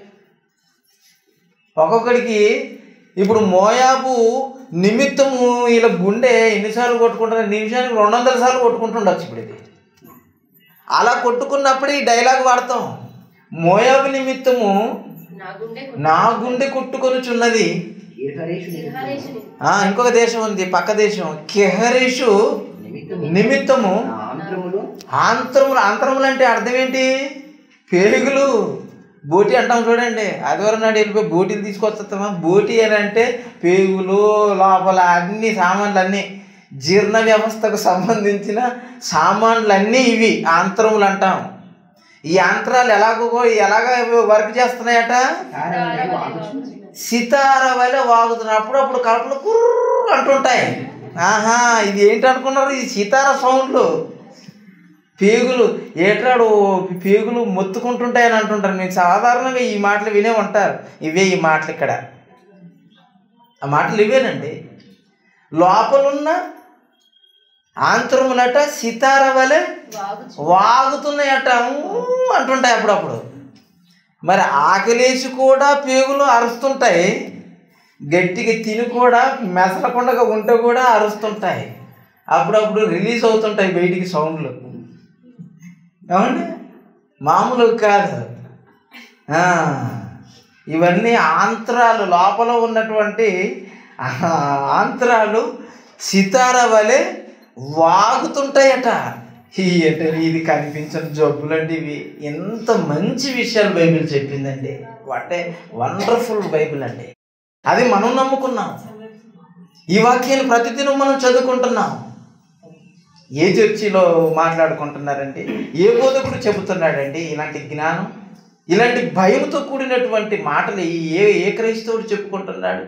ఒక్కొక్కడికి ఇప్పుడు మోయాబు నిమిత్తము ఇలా గుండె ఎన్నిసార్లు కొట్టుకుంటారు నిమిషానికి రెండు వందల సార్లు కొట్టుకుంటుండొచ్చు ఇప్పుడు ఇది అలా కొట్టుకున్నప్పుడు ఈ డైలాగ్ వాడతాం మోయాబు నిమిత్తము నా గుండె నా గుండె కొట్టుకొనుచున్నది కీర్హరేషు సిరహారేషుని ఆ, ఇంకొక దేశం ఉంది పక్క దేశం కెహరేషు నిమిత్తము నిమిత్తము నా ఆంధ్రములు ఆంతరములు ఆంతరములు అంటే అర్థం ఏంటి పేగులు బోటి అంటాం చూడండి ఆదివారం నాడు వెళ్ళిపోయి బోటీలు తీసుకొస్తామా బోటి అని అంటే పేగులు లోపల అన్ని సామాన్లు అన్నీ జీర్ణ వ్యవస్థకు సంబంధించిన సామాన్లు అన్నీ ఇవి ఆంతరములు అంటాం ఈ యంత్రాలు ఎలాగో ఎలాగ వర్క్ చేస్తున్నాయట తారవలే వాగుచున్నది. సితార వలె వాగుతున్నప్పుడు అప్పుడు కడుపులో కుర్ర అంటుంటాయి ఆహా ఇది ఏంటి అనుకున్నారు ఇది సితార సౌండ్లు పేగులు ఏటాడు పేగులు మొత్తుకుంటుంటాయని అంటుంటారు మీకు సాధారణంగా ఈ మాటలు వినే ఉంటారు ఇవే ఈ మాటలు ఇక్కడ ఆ మాటలు ఇవేనండి లోపలున్న ఆంతరములట సితార వలె వాగుచు వాగుతున్నాయట ఊ అంటుంటాయి అప్పుడప్పుడు మరి ఆకలేసి కూడా పేగులు అరుస్తుంటాయి గట్టిగా తిని కూడా మెసలకుండా ఉంటే కూడా అరుస్తుంటాయి అప్పుడప్పుడు రిలీజ్ అవుతుంటాయి బయటికి సౌండ్లు ఏమండి మామూలు కాదు ఆ, ఇవన్నీ ఆంత్రాలు లోపల ఉన్నటువంటి ఆ ఆంత్రాలు సితార వలె వాగుతుంటాయట ఈ అంటే ఇది కనిపించని జబ్బులండి ఇవి ఎంత మంచి విషయాలు బైబిల్ చెప్పిందండి వాటే వండర్ఫుల్ బైబిల్ అండి అది మనం నమ్ముకున్నాం ఈ వాక్యాన్ని ప్రతిదినం మనం చదువుకుంటున్నాం ఏ చర్చిలో మాట్లాడుకుంటున్నారండి ఏ బోధకుడు చెబుతున్నాడండి ఇలాంటి జ్ఞానం ఇలాంటి భయంతో కూడినటువంటి మాటలు ఏ ఏ క్రైస్తవుడు చెప్పుకుంటున్నాడు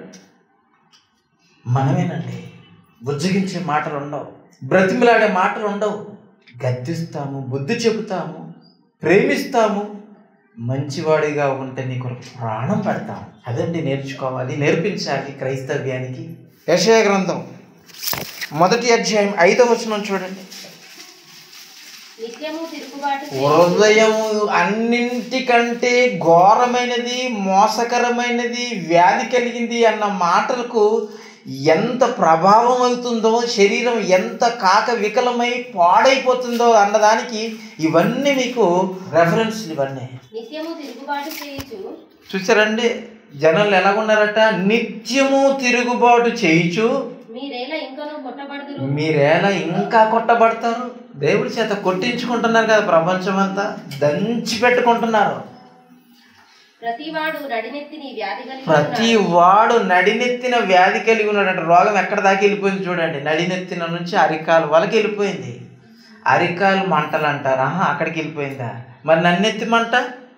మనమేనండి బుజ్జగించే మాటలు ఉండవు బ్రతిమిలాడే మాటలు ఉండవు గద్దిస్తాము బుద్ధి చెబుతాము ప్రేమిస్తాము మంచివాడిగా ఉంటే నీకు ప్రాణం పెడతాం అదండి నేర్చుకోవాలి నేర్పించాలి క్రైస్తవ్యానికి యశయ గ్రంథం మొదటి అధ్యాయం ఐదవ వచనం చూడండి నిత్యము తిరుగుబాటు చేయి. హృదయము అన్నింటికంటే ఘోరమైనది మోసకరమైనది వ్యాధి కలిగింది అన్న మాటలకు ఎంత ప్రభావం అవుతుందో శరీరం ఎంత కాక వికలమై పాడైపోతుందో అన్నదానికి ఇవన్నీ మీకు రెఫరెన్స్లు ఇవన్నీ నిత్యము తిరుగుబాటు చేయుచు చూసారండి జనాలు ఎలాగున్నారట నిత్యము తిరుగుబాటు చేయుచు మీరేలా ఇంకనూ కొట్టబడుదురు మీరేలా ఇంకా కొట్టబడతారు దేవుడి చేత కొట్టించుకుంటున్నారు కదా ప్రపంచం అంతా దంచి పెట్టుకుంటున్నారు ప్రతివాడు నడినెత్తిని వ్యాధి కలిగి ప్రతి ఉన్నాడు. వాడు నడినెత్తిన వ్యాధి కలిగి ఉన్నాడంట రోగం ఎక్కడ దాకా వెళ్ళిపోయింది చూడండి నడినెత్తిన నుంచి అరికాలు వరకు వెళ్ళిపోయింది అరికాలు మంటలు అంటారు ఆహా అక్కడికి వెళ్ళిపోయిందా మరి నన్నెత్తి మంట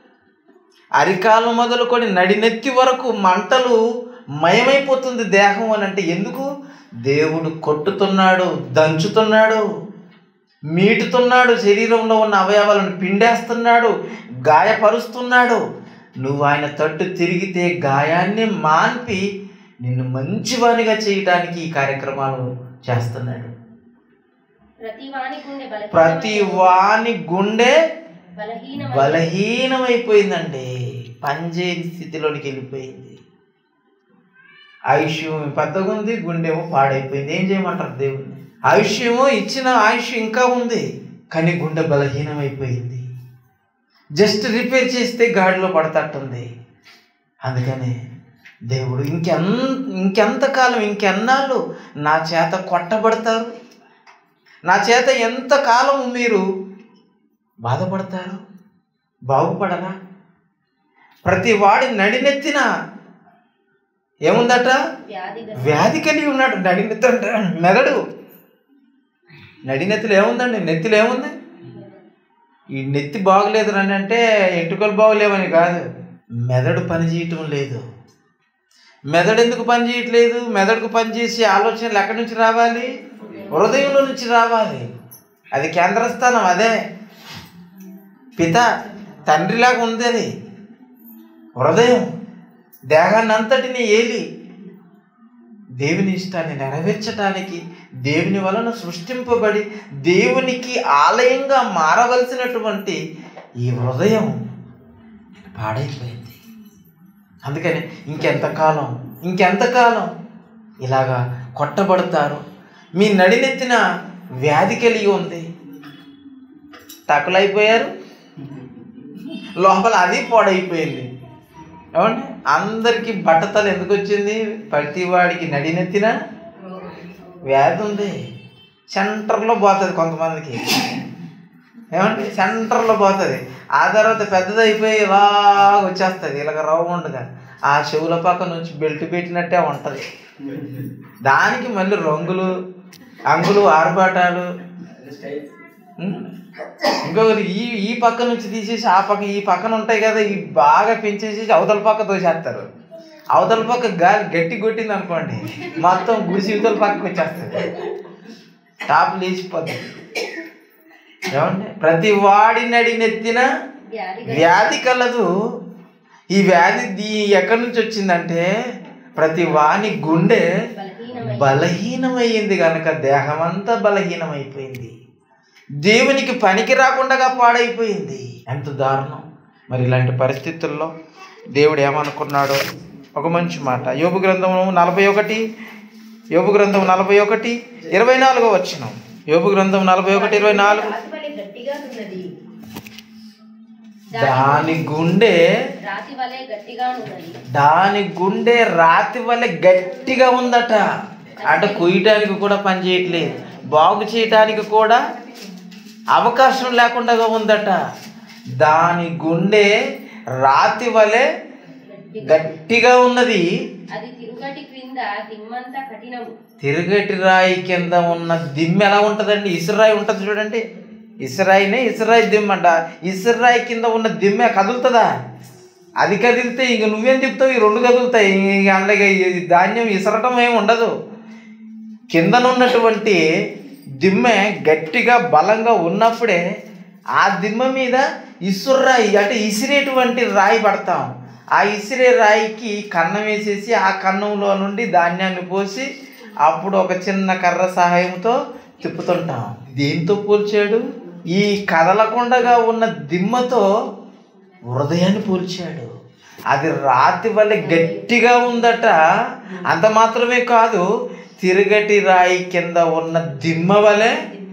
అరికాలు మొదలుకొని నడినెత్తి వరకు మంటలు మయమైపోతుంది దేహం అని అంటే ఎందుకు దేవుడు కొట్టుతున్నాడు దంచుతున్నాడు మీటుతున్నాడు శరీరంలో ఉన్న అవయవాలను పిండేస్తున్నాడు గాయపరుస్తున్నాడు నువ్వు ఆయన తట్టు తిరిగితే గాయాన్ని మాన్పి నిన్ను మంచివానిగా చేయడానికి ఈ కార్యక్రమాలు చేస్తున్నాడు ప్రతి వాని గుండె బలహీనమై- ప్రతి వాని గుండె బలహీనమై బలహీనమైపోయిందండి పనిచేయని స్థితిలోనికి వెళ్ళిపోయింది ఆయుష్యం పెద్దగా ఉంది గుండెమో పాడైపోయింది ఏం చేయమంటారు దేవుడిని ఆయుష్యమో ఇచ్చిన ఆయుష్ ఇంకా ఉంది కానీ గుండె బలహీనమైపోయింది జస్ట్ రిపేర్ చేస్తే గాడిలో పడతట్టుంది అందుకని దేవుడు ఇంకెన్ ఇంకెంతకాలం ఇంకెన్నాళ్ళు నా చేత కొట్టబడతారు నా చేత ఎంతకాలం మీరు బాధపడతారు బాగుపడరా ప్రతి వాడి నడినెత్తిన ఏముందట వ్యాధి గల- వ్యాధి కలిగి ఉన్నాడు నడినెత్తి అంటే మెదడు నడినెత్తిలో ఏముందండి నెత్తిలో ఏముంది ఈ నెత్తి బాగలేదు అని అంటే ఎంటుకలు బాగలేవని కాదు మెదడు పని చేయటం లేదు మెదడు ఎందుకు పని చేయట్లేదు మెదడుకు పనిచేసే ఆలోచనలు ఎక్కడి నుంచి రావాలి హృదయంలో నుంచి రావాలి అది కేంద్రస్థానం అదే పిత తండ్రిలాగా ఉంది అది హృదయం దేహాన్ని అంతటిని ఏలి దేవుని ఇష్టాన్ని నెరవేర్చటానికి దేవుని వలన సృష్టింపబడి దేవునికి ఆలయంగా మారవలసినటువంటి ఈ హృదయం పాడైపోయింది అందుకని ఇంకెంతకాలం ఇంకెంతకాలం ఇలాగా కొట్టబడతారు మీ నడినెత్తిన వ్యాధి కలిగి ఉంది టకులైపోయారు లోపల అది పాడైపోయింది ఏమండి అందరికీ బట్టతలు ఎందుకు వచ్చింది ప్రతి వాడికి నడినెత్తిన వ్యాధి ఉంది సెంటర్లో పోతుంది కొంతమందికి ఏమండి సెంటర్లో పోతుంది ఆ తర్వాత పెద్దది అయిపోయి ఇలాగ వచ్చేస్తుంది ఇలాగ రౌండ్గా ఆ చెవుల పక్క నుంచి బెల్ట్ పెట్టినట్టే ఉంటుంది దానికి మళ్ళీ రంగులు అంగులు ఆర్భాటాలు ఉం? ఇంకొకటి ఈ ఈ పక్క నుంచి తీసేసి ఆ పక్క ఈ పక్కన ఉంటాయి కదా ఇవి బాగా పెంచేసి అవతల పక్క తోసేస్తారు అవతల పక్క గాలి గట్టి కొట్టింది అనుకోండి మొత్తం గుడిసి ఇవతల పక్కకు వచ్చేస్తుంది టాప్ లేచిపోద్ది ఏమండి ప్రతి వాడి నడినెత్తిన వ్యాధి వ్యాధి కలదు ఈ వ్యాధి దీ ఎక్కడి నుంచి వచ్చిందంటే ప్రతి వాని గుండె బలహీనమై బలహీనమైంది కనుక దేహమంతా బలహీనమైపోయింది దేవునికి పనికి రాకుండా పాడైపోయింది ఎంత దారుణం మరి ఇలాంటి పరిస్థితుల్లో దేవుడు ఏమనుకున్నాడో ఒక మంచి మాట యోగు గ్రంథము నలభై ఒకటి యోగు గ్రంథం నలభై ఒకటి ఇరవై నాలుగో వచ్చిన యోగు గ్రంథం నలభై ఒకటి ఇరవై నాలుగు రాతి వలె గట్టిగా ఉన్నది దాని గుండె రాతి వలె గట్టిగా ఉన్నది దాని గుండె రాతి వల్ల గట్టిగా ఉందట అంటే కొయ్యటానికి కూడా పని చేయట్లేదు బాగు చేయటానికి కూడా అవకాశం లేకుండా ఉందట దాని గుండె రాతి వలె గట్టిగా ఉన్నది అది తిరుగటి క్రింద దిమ్మంతా కఠినము తిరుగటి రాయి కింద ఉన్న దిమ్మ ఎలా ఉంటుందండి ఇసురాయి ఉంటుంది చూడండి ఇసురాయినే ఇసురాయి దిమ్మ అంట ఇసురాయి కింద ఉన్న దిమ్మ కదులుతుందా అది కదిలితే ఇంక నువ్వేం చెప్తావు ఈ రెండు కదులుతాయి ఇంక అందులో ఈ ధాన్యం ఇసరటం ఏమి ఉండదు కిందనున్నటువంటి దిమ్మె గట్టిగా బలంగా ఉన్నప్పుడే ఆ దిమ్మ మీద ఇసుర్రాయి అంటే ఇసిరేటువంటి రాయి పడతాం ఆ ఇసిరే రాయికి కన్నం వేసేసి ఆ కన్నంలో నుండి ధాన్యాన్ని పోసి అప్పుడు ఒక చిన్న కర్ర సహాయంతో తిప్పుతుంటాం దేంతో పోల్చాడు ఈ కదలకుండగా ఉన్న దిమ్మతో హృదయాన్ని పోల్చాడు అది రాతి వల్ల గట్టిగా ఉందట అంత మాత్రమే కాదు తిరగటి రాయి కింద ఉన్న దిమ్మ వలె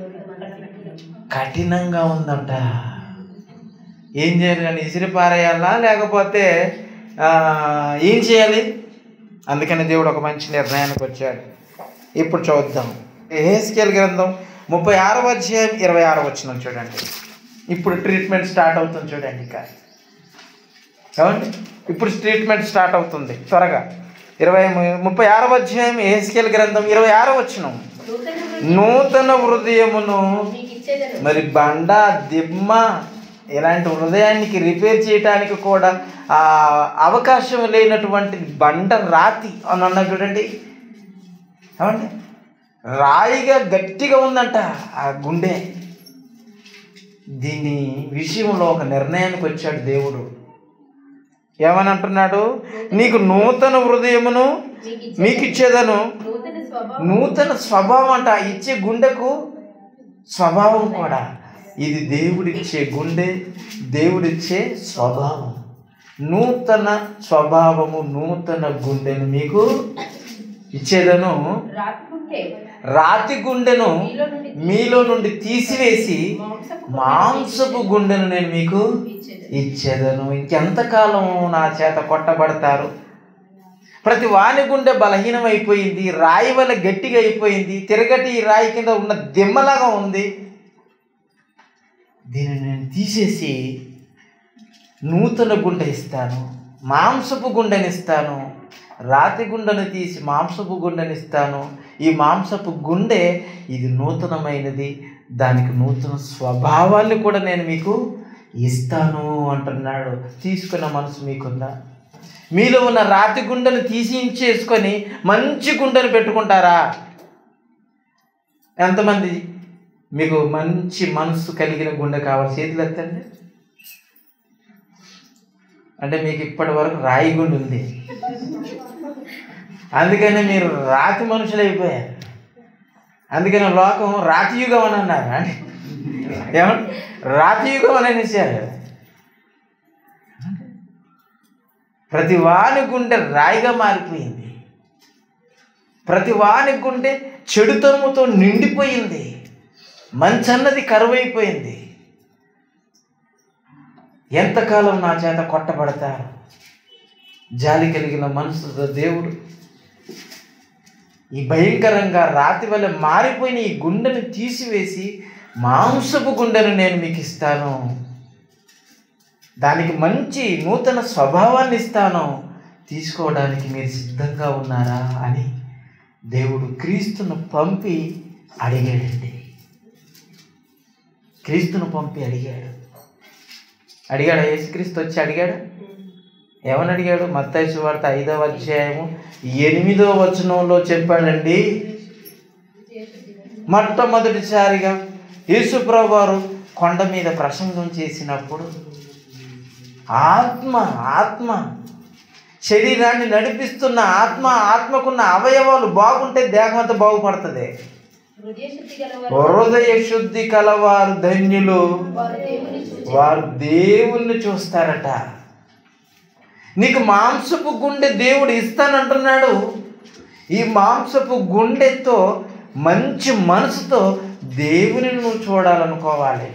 కఠినంగా ఉందంట ఏం చేయాలి కానీ ఇసిరి పారేయాలా లేకపోతే ఆ, ఏం చేయాలి అందుకని దేవుడు ఒక మంచి నిర్ణయానికి వచ్చాడు ఇప్పుడు చూద్దాం ఏహెస్కేల్ గ్రంథం ముప్పై ఆరవ అధ్యాయం ఇరవై ఆరో వచ్చిన చూడండి ఇప్పుడు ట్రీట్మెంట్ స్టార్ట్ అవుతుంది చూడండి ఇక ఏమండి ఇప్పుడు ట్రీట్మెంట్ స్టార్ట్ అవుతుంది త్వరగా ఇరవై ము- ముప్పై ఆరవ అధ్యాయం ఏహెస్కేల్ గ్రంథం ఇరవై ఆరో వచ్చిన నూతన నూతన హృదయమును మీకు ఇచ్చేదను మరి బండ దిమ్మ ఇలాంటి హృదయానికి రిపేర్ చేయడానికి కూడా ఆ అవకాశం లేనటువంటి బండ రాతి అని అన్నా చూడండి ఏమండి రాయిగా గట్టిగా ఉందంట ఆ గుండె దీని విషయంలో ఒక నిర్ణయానికి వచ్చాడు దేవుడు ఏమని అంటున్నాడు నీకు నూతన హృదయమును మీకు ఇచ్చే మీకు ఇచ్చేదను నూతన స్వభావం నూతన స్వభావం అంట ఆ ఇచ్చే గుండెకు స్వభావం కూడా ఇది దేవుడిచ్చే గుండె దేవుడిచ్చే స్వభావం నూతన స్వభావము నూతన గుండెను మీకు ఇచ్చేదను రాకుంటే రాతి గుండెను మీలో నుండి మీలో నుండి తీసివేసి మాంసపు మాంసపు గుండెను నేను మీకు ఇచ్చేదను ఇచ్చేదను ఇంకెంతకాలం నా చేత కొట్టబడతారు ప్రతి వాని గుండె బలహీనమైపోయింది రాయి వల్ల గట్టిగా అయిపోయింది తిరగటి ఈ రాయి కింద ఉన్న దిమ్మలాగా ఉంది దీన్ని నేను తీసేసి నూతన గుండె ఇస్తాను మాంసపు గుండెనిస్తాను రాతి గుండెను తీసి మాంసపు గుండెనిస్తాను ఈ మాంసపు గుండె ఇది నూతనమైనది దానికి నూతన స్వభావాన్ని కూడా నేను మీకు ఇస్తాను అంటున్నాడు తీసుకున్న మనసు మీకుందా మీలో ఉన్న రాతి గుండెను తీసించేసుకొని మంచి గుండెను పెట్టుకుంటారా ఎంతమంది మీకు మంచి మనసు కలిగిన గుండె కావాలి చేతులు ఎత్తండి అంటే మీకు ఇప్పటి వరకు రాయి గుండె ఉంది అందుకని మీరు రాతి మనుషులు అయిపోయారు అందుకని లోకం రాతియుగం అని అన్నారు అంటే ఏమంటే రాతియుగం అని అనేసారు ప్రతి వాని గుండె రాయిగా మారిపోయింది ప్రతి వాని గుండె చెడుతనముతో నిండిపోయింది మంచన్నది కరువైపోయింది ఎంతకాలం నా చేత కొట్టబడతారు జాలి కలిగిన మనసుతో దేవుడు ఈ భయంకరంగా రాతి వల్ల మారిపోయిన ఈ గుండెను తీసివేసి మాంసపు గుండెను నేను మీకు ఇస్తాను దానికి మంచి నూతన స్వభావాన్ని ఇస్తాను తీసుకోవడానికి మీరు సిద్ధంగా ఉన్నారా అని దేవుడు క్రీస్తును పంపి అడిగాడండి క్రీస్తును పంపి అడిగాడు అడిగాడు యేసుక్రీస్తు వచ్చి అడిగాడు ఏమని అడిగాడు మత్తయి వార్త ఐదవ అధ్యాయము ఎనిమిదో వచనంలో చెప్పాడండి మొట్టమొదటిసారిగా యేసుప్రభు వారు కొండ మీద ప్రసంగం చేసినప్పుడు ఆత్మ ఆత్మ శరీరాన్ని నడిపిస్తున్న ఆత్మ ఆత్మకున్న అవయవాలు బాగుంటే దేహం అంతా బాగుపడుతుంది హృదయ శుద్ధి గలవారు హృదయ శుద్ధి కలవారు ధన్యులు వారు దేవుని చూచి వారు దేవుణ్ణి చూస్తారట నీకు మాంసపు గుండె దేవుడు ఇస్తానంటున్నాడు ఈ మాంసపు గుండెతో మంచి మనసుతో దేవుని నువ్వు చూడాలనుకోవాలి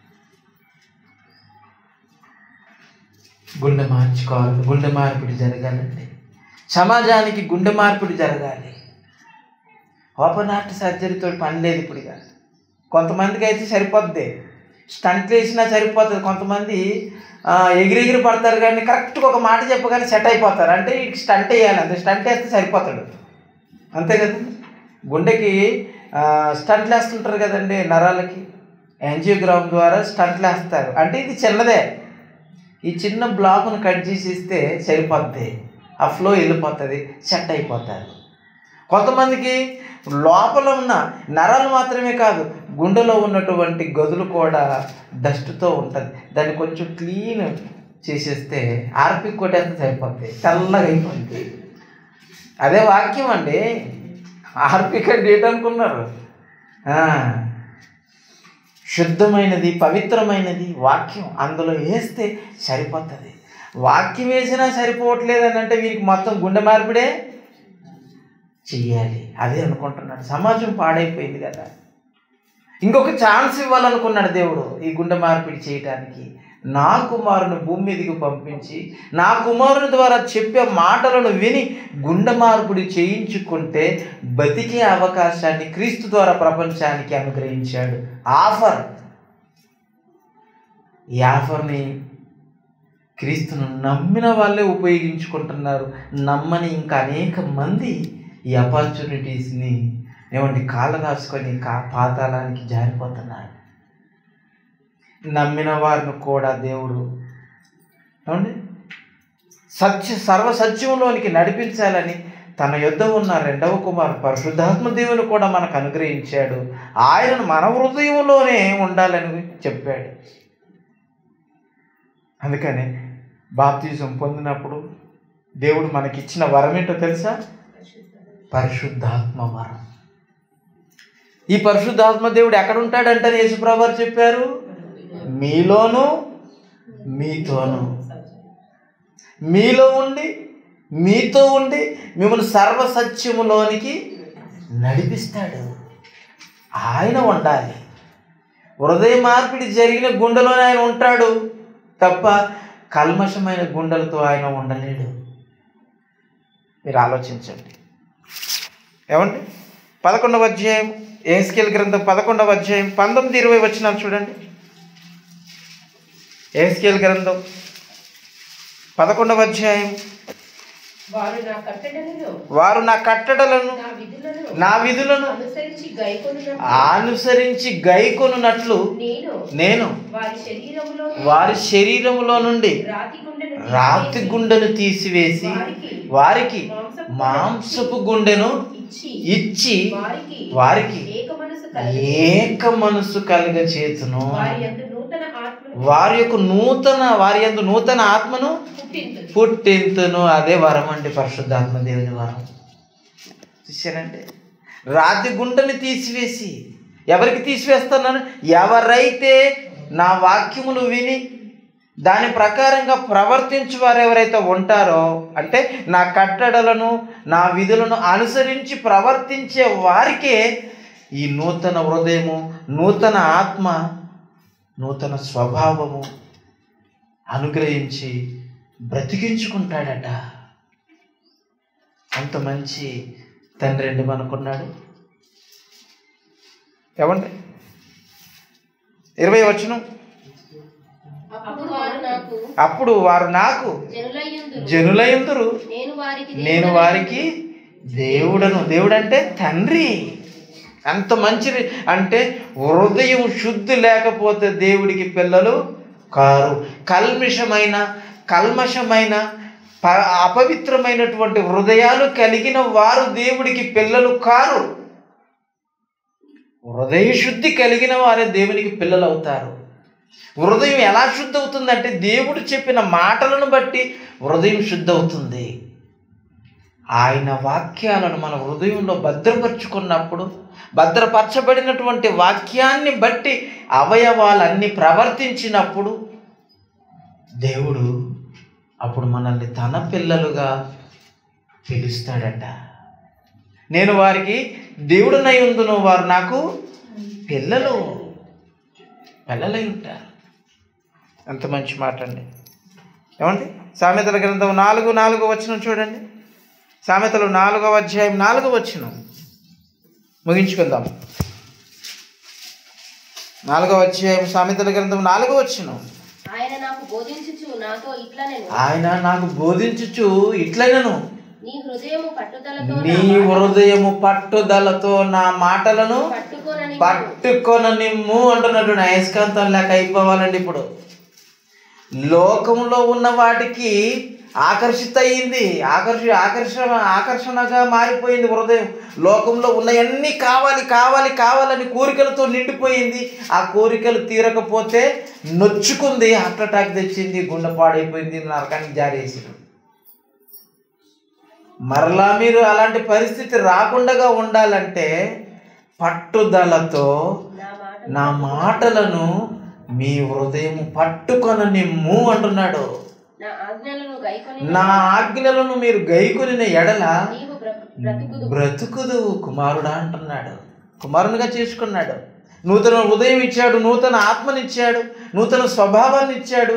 గుండె మార్చుకోవాలి గుండె మార్పిడి జరగాలండి సమాజానికి గుండె మార్పిడి జరగాలి ఓపెన్ హార్ట్ సర్జరీతో పని లేదు ఇప్పుడు ఇక కొంతమందికి అయితే సరిపోద్ది స్టంట్లు వేసినా సరిపోతుంది కొంతమంది ఆ, ఎగిరెగిరి పడతారు కానీ కరెక్ట్గా ఒక మాట చెప్పగానే సెట్ అయిపోతారు అంటే ఈ స్టంట్ వేయాలి అంతే స్టంట్ వేస్తే సరిపోతాడు అంతే కదా గుండెకి ఆ, స్టంట్లు వేస్తుంటారు కదండి నరాలకి యాంజియోగ్రామ్ ద్వారా స్టంట్లు వేస్తారు అంటే ఇది చిన్నదే ఈ చిన్న బ్లాక్ను కట్ చేసి ఇస్తే సరిపోద్ది ఆ ఫ్లో వెళ్ళిపోతుంది సెట్ అయిపోతారు కొంతమందికి లోపల ఉన్న నరాలు మాత్రమే కాదు గుండెలో ఉన్నటువంటి గదులు కూడా డస్ట్తో ఉంటుంది దాన్ని కొంచెం క్లీన్ చేసేస్తే ఆర్పిక్ కొట్టేస్తే సరిపోద్ది తెల్లగా అయిపోద్ది అదే వాక్యం అండి ఆర్పిక్ అంటే ఏంటనుకున్నారు ఆ, శుద్ధమైనది పవిత్రమైనది వాక్యం అందులో వేస్తే సరిపోతుంది వాక్యం వేసినా సరిపోవట్లేదు అని అంటే వీరికి మొత్తం గుండె మార్పిడే చెయ్యాలి అదే అనుకుంటున్నాడు సమాజం పాడైపోయింది కదా ఇంకొక ఛాన్స్ ఇవ్వాలనుకున్నాడు దేవుడు ఈ గుండె మార్పిడి చేయటానికి నా కుమారుని భూమి మీదకి పంపించి నా కుమారుని ద్వారా చెప్పే మాటలను విని గుండె మార్పిడి చేయించుకుంటే బతికే అవకాశాన్ని క్రీస్తు ద్వారా ప్రపంచానికి అనుగ్రహించాడు ఆఫర్ ఈ ఆఫర్ని క్రీస్తును నమ్మిన వాళ్ళే ఉపయోగించుకుంటున్నారు నమ్మని ఇంకా అనేక మంది ఈ ఆపర్చునిటీస్ని ఏమండి కాళ్ళ దాచుకొని కా పాతాళానికి జారిపోతున్నారు నమ్మిన వారిని కూడా దేవుడు ఏమండి సత్య సర్వ సత్యంలోనికి నడిపించాలని తన యుద్ధ ఉన్న రెండవ కుమారు పరిశుద్ధాత్మ దేవుని కూడా మనకు అనుగ్రహించాడు ఆయనను మన హృదయంలోనే ఉండాలని చెప్పాడు అందుకని బాప్తిజం పొందినప్పుడు దేవుడు మనకిచ్చిన వరం ఏంటో తెలుసా పరిశుద్ధాత్మ వరం ఈ పరిశుద్ధాత్మ దేవుడు ఎక్కడ ఉంటాడంటే యేసుప్రభు వారు చెప్పారు మీలోను మీతోను మీలో ఉండి మీతో ఉండి మిమ్మల్ని సర్వసత్యములోనికి నడిపిస్తాడు ఆయన ఉండాలి హృదయ మార్పిడి జరిగిన గుండెలోనే ఆయన ఉంటాడు తప్ప కల్మషమైన గుండెలతో ఆయన ఉండలేడు మీరు ఆలోచించండి ఏమండి పదకొండవ అధ్యాయం ఏస్కేల్ గ్రంథం పదకొండవ అధ్యాయం పంతొమ్మిది ఇరవై వచ్చినాలు చూడండి ఏస్కేల్ గ్రంథం పదకొండవ అధ్యాయం వారు నా కట్టడలను వారు నా కట్టడలను నా విధులను నా విధులను అనుసరించి గైకొనున్నట్లు అనుసరించి గైకొనున్నట్లు నేను నేను వారి శరీరములో వారి శరీరములో నుండి రాతి గుండెను రాతి తీసివేసి గుండెను తీసివేసి వారికి వారికి మాంసపు మాంసపు గుండెను ఇచ్చి ఇచ్చి వారికి వారికి ఏక మనసు కలిగి ఏక మనసు కలుగ చేతును వారి యందు నూతన ఆత్మను వారి యొక్క నూతన వారి యొక్క నూతన ఆత్మను పుట్టింతు పుట్టింతును అదే వరం అండి పరిశుద్ధాత్మ దేవుని వరం చూశారండి రాతి గుండెని తీసివేసి ఎవరికి తీసివేస్తున్నాను ఎవరైతే నా వాక్యములు విని దాని ప్రకారంగా ప్రవర్తించు వారు ఎవరైతే ఉంటారో అంటే నా కట్టడలను నా విధులను అనుసరించి ప్రవర్తించే వారికే ఈ నూతన హృదయము నూతన ఆత్మ నూతన స్వభావము అనుగ్రహించి బ్రతికించుకుంటాడట అంత మంచి తండ్రి అండి మనకున్నాడు ఏమండి ఇరవై వచనం అప్పుడు వారు నాకు అప్పుడు వారు నాకు జనులయ్యుందురు జనులయందురు నేను వారికి నేను వారికి దేవుడను దేవుడంటే తండ్రి అంత మంచిది అంటే హృదయం శుద్ధి లేకపోతే దేవుడికి పిల్లలు కారు కల్మిషమైన కల్మషమైన ప- అపవిత్రమైనటువంటి హృదయాలు కలిగిన వారు దేవుడికి పిల్లలు కారు హృదయ శుద్ధి కలిగిన వారే దేవునికి పిల్లలు అవుతారు హృదయం ఎలా శుద్ధి అవుతుందంటే దేవుడు చెప్పిన మాటలను బట్టి హృదయం శుద్ధి అవుతుంది ఆయన వాక్యాలను మన హృదయంలో భద్రపరుచుకున్నప్పుడు భద్రపరచబడినటువంటి వాక్యాన్ని బట్టి అవయవాలన్నీ ప్రవర్తించినప్పుడు దేవుడు అప్పుడు మనల్ని తన పిల్లలుగా పిలుస్తాడట నేను వారికి దేవుడునై ఉందును వారు నాకు పిల్లలు పిల్లలై ఉంటారు ఎంత మంచి మాట అండి ఏమండి సామెతల గ్రంథం నాలుగు నాలుగు వచ్చిన చూడండి సామెతలు నాలుగవ అధ్యాయం నాలుగవ వచ్చిన ముగించుకుందాం నాలుగవ అధ్యాయం సామెతల గ్రంథం నాలుగవ వచ్చిన ఆయన నాకు బోధించుచు నాతో ఇట్లా నేను ఆయన నాకు బోధించుచు ఇట్లైనను నీ హృదయము పట్టుదలతో నీ నా మాట హృదయము పట్టుదలతో నా మాటలను పట్టుకోనని పట్టుకొన నిమ్ము అంటున్నట్టు అయస్కాంతం లేక అయిపోవాలండి ఇప్పుడు లోకంలో ఉన్న వాటికి ఆకర్షిత అయ్యింది ఆకర్షి ఆకర్షణ ఆకర్షణగా మారిపోయింది హృదయం లోకంలో ఉన్నవన్నీ కావాలి కావాలి కావాలని కోరికలతో నిండిపోయింది ఆ కోరికలు తీరకపోతే నొచ్చుకుంది హార్ట్ అటాక్ తెచ్చింది గుండె పాడైపోయింది నరకానికి జారేసింది మరలా మీరు అలాంటి పరిస్థితి రాకుండా ఉండాలంటే పట్టుదలతో నా మాట నా మాటలను మీ హృదయం పట్టుకొన నిమ్ము అంటున్నాడు నా ఆజ్ఞలను గైకొని నా ఆజ్ఞలను మీరు గైకొనిన ఎడల నీవు బ్ర- బ్రతుకుదు బ్రతుకుదు కుమారుడా అంటున్నాడు కుమారునిగా చేసుకున్నాడు నూతన ఉదయం ఇచ్చాడు నూతన ఆత్మనిచ్చాడు నూతన స్వభావాన్ని ఇచ్చాడు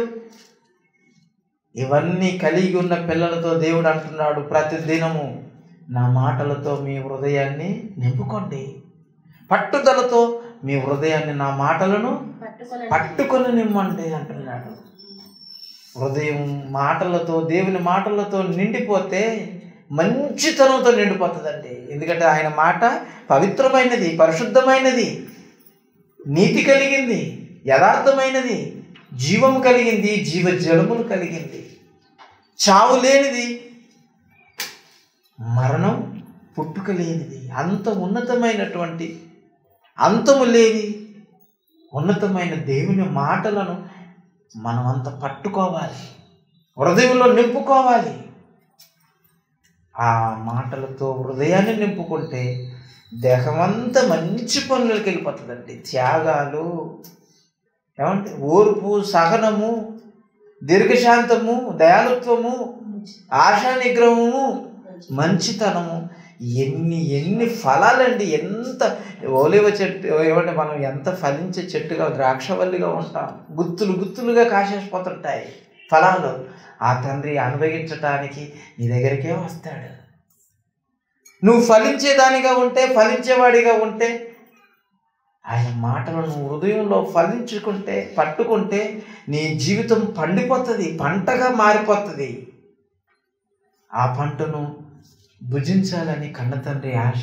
ఇవన్నీ కలిగి ఉన్న పిల్లలతో దేవుడు అంటున్నాడు ప్రతి దినము నా మాటలతో మీ హృదయాన్ని నింపుకోండి పట్టుదలతో మీ హృదయాన్ని నా మాటలను పట్టుకొని పట్టుకొని నిమ్మండి అంటున్నాడు హృదయం మాటలతో దేవుని మాటలతో నిండిపోతే మంచితనంతో నిండిపోతుందండి ఎందుకంటే ఆయన మాట పవిత్రమైనది పరిశుద్ధమైనది నీతి కలిగింది యథార్థమైనది జీవం కలిగింది జీవ జలములు కలిగింది చావు లేనిది మరణం పుట్టుక లేనిది అంత ఉన్నతమైనటువంటి అంతము లేని ఉన్నతమైన దేవుని మాటలను మనం అంత పట్టుకోవాలి హృదయంలో నింపుకోవాలి ఆ మాటలతో హృదయాన్ని నింపుకుంటే దేహమంతా మంచి పనులకు వెళ్ళిపోతుందండి త్యాగాలు ఏమంటే ఓర్పు సహనము దీర్ఘశాంతము దయాలుత్వము ఆశా నిగ్రహము మంచితనము ఎన్ని ఎన్ని ఫలాలండి ఎంత ఓలివ చెట్టు ఏమంటే మనం ఎంత ఫలించే చెట్టుగా ద్రాక్షవల్లిగా ఉంటాం గుత్తులు గుత్తులుగా కాసేసిపోతుంటాయి ఫలాలు ఆ తండ్రి అనుభవించటానికి నీ దగ్గరికే వస్తాడు నువ్వు ఫలించేదానిగా ఉంటే ఫలించేవాడిగా ఉంటే ఆయన మాటలను హృదయంలో ఫలించుకుంటే పట్టుకుంటే నీ జీవితం పండిపోతుంది పంటగా మారిపోతుంది ఆ పంటను భుజించాలని కన్న తండ్రి ఆశ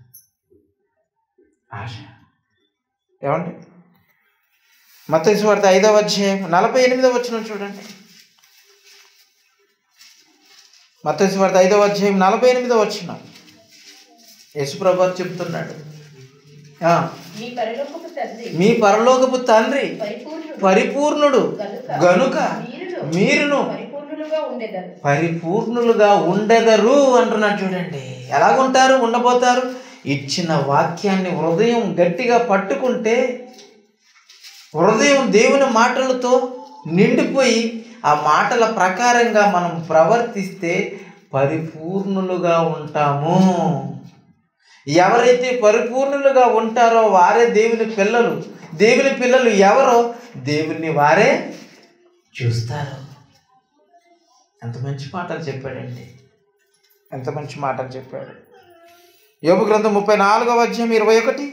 ఆశ ఏమండి మత్తయి వార్త ఐదవ అధ్యాయం నలభై ఎనిమిదవ వచ్చిన చూడండి మత్తయి వార్త ఐదవ అధ్యాయం నలభై ఎనిమిదవ వచ్చిన యేసుప్రభు చెప్తున్నాడు ఆ, మీ పరిలోకపు తండ్రి మీ పరలోకపు తండ్రి పరిపూర్ణుడు పరిపూర్ణుడు గనుక గనుక మీరును మీరును పరిపూర్ణులుగా ఉండేదారు పరిపూర్ణులుగా ఉండెదరు అంటున్నాడు చూడండి ఎలాగుంటారు ఉండబోతారు ఇచ్చిన వాక్యాన్ని హృదయం గట్టిగా పట్టుకుంటే హృదయం దేవుని మాటలతో నిండిపోయి ఆ మాటల ప్రకారంగా మనం ప్రవర్తిస్తే పరిపూర్ణులుగా ఉంటాము ఎవరైతే పరిపూర్ణులుగా ఉంటారో వారే దేవుని పిల్లలు దేవుని పిల్లలు ఎవరో దేవుని వారే చూస్తారు ఎంత మంచి మాటలు చెప్పాడండి ఎంత మంచి మాటలు చెప్పాడు యోగు గ్రంథం ముప్పై నాలుగవ అధ్యాయం ఇరవై ఒకటి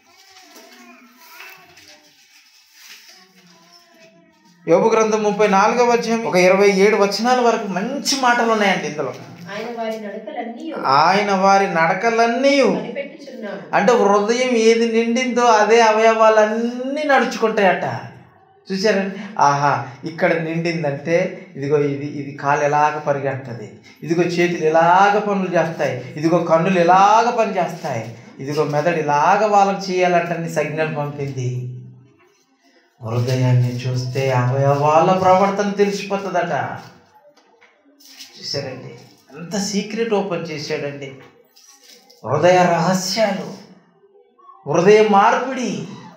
యోగు గ్రంథం ముప్పై నాలుగవ అధ్యాయం ఒక ఇరవై ఏడు వచనాల వరకు మంచి మాటలు ఉన్నాయండి ఇందులో ఆయన వారి నడకలన్నీ ఆయన వారి నడకలన్నీ కనిపెట్టుచున్నాడు అంటే హృదయం ఏది నిండిందో అదే అవయవాలన్నీ నడుచుకుంటాయట చూసారండి ఆహా ఇక్కడ నిండిందంటే ఇదిగో ఇది ఇది కాలు ఎలాగ పరిగెడుతుంది ఇదిగో చేతులు ఎలాగ పనులు చేస్తాయి ఇదిగో కన్నులు ఎలాగ పని చేస్తాయి ఇదిగో మెదడు ఇలాగ వాళ్ళకి చేయాలంటే సిగ్నల్ పంపింది హృదయాన్ని చూస్తే అవయవాల ప్రవర్తన తెలిసిపోతుందట చూసారండి అంత సీక్రెట్ ఓపెన్ చేశాడండి హృదయ రహస్యాలు హృదయ మార్పిడి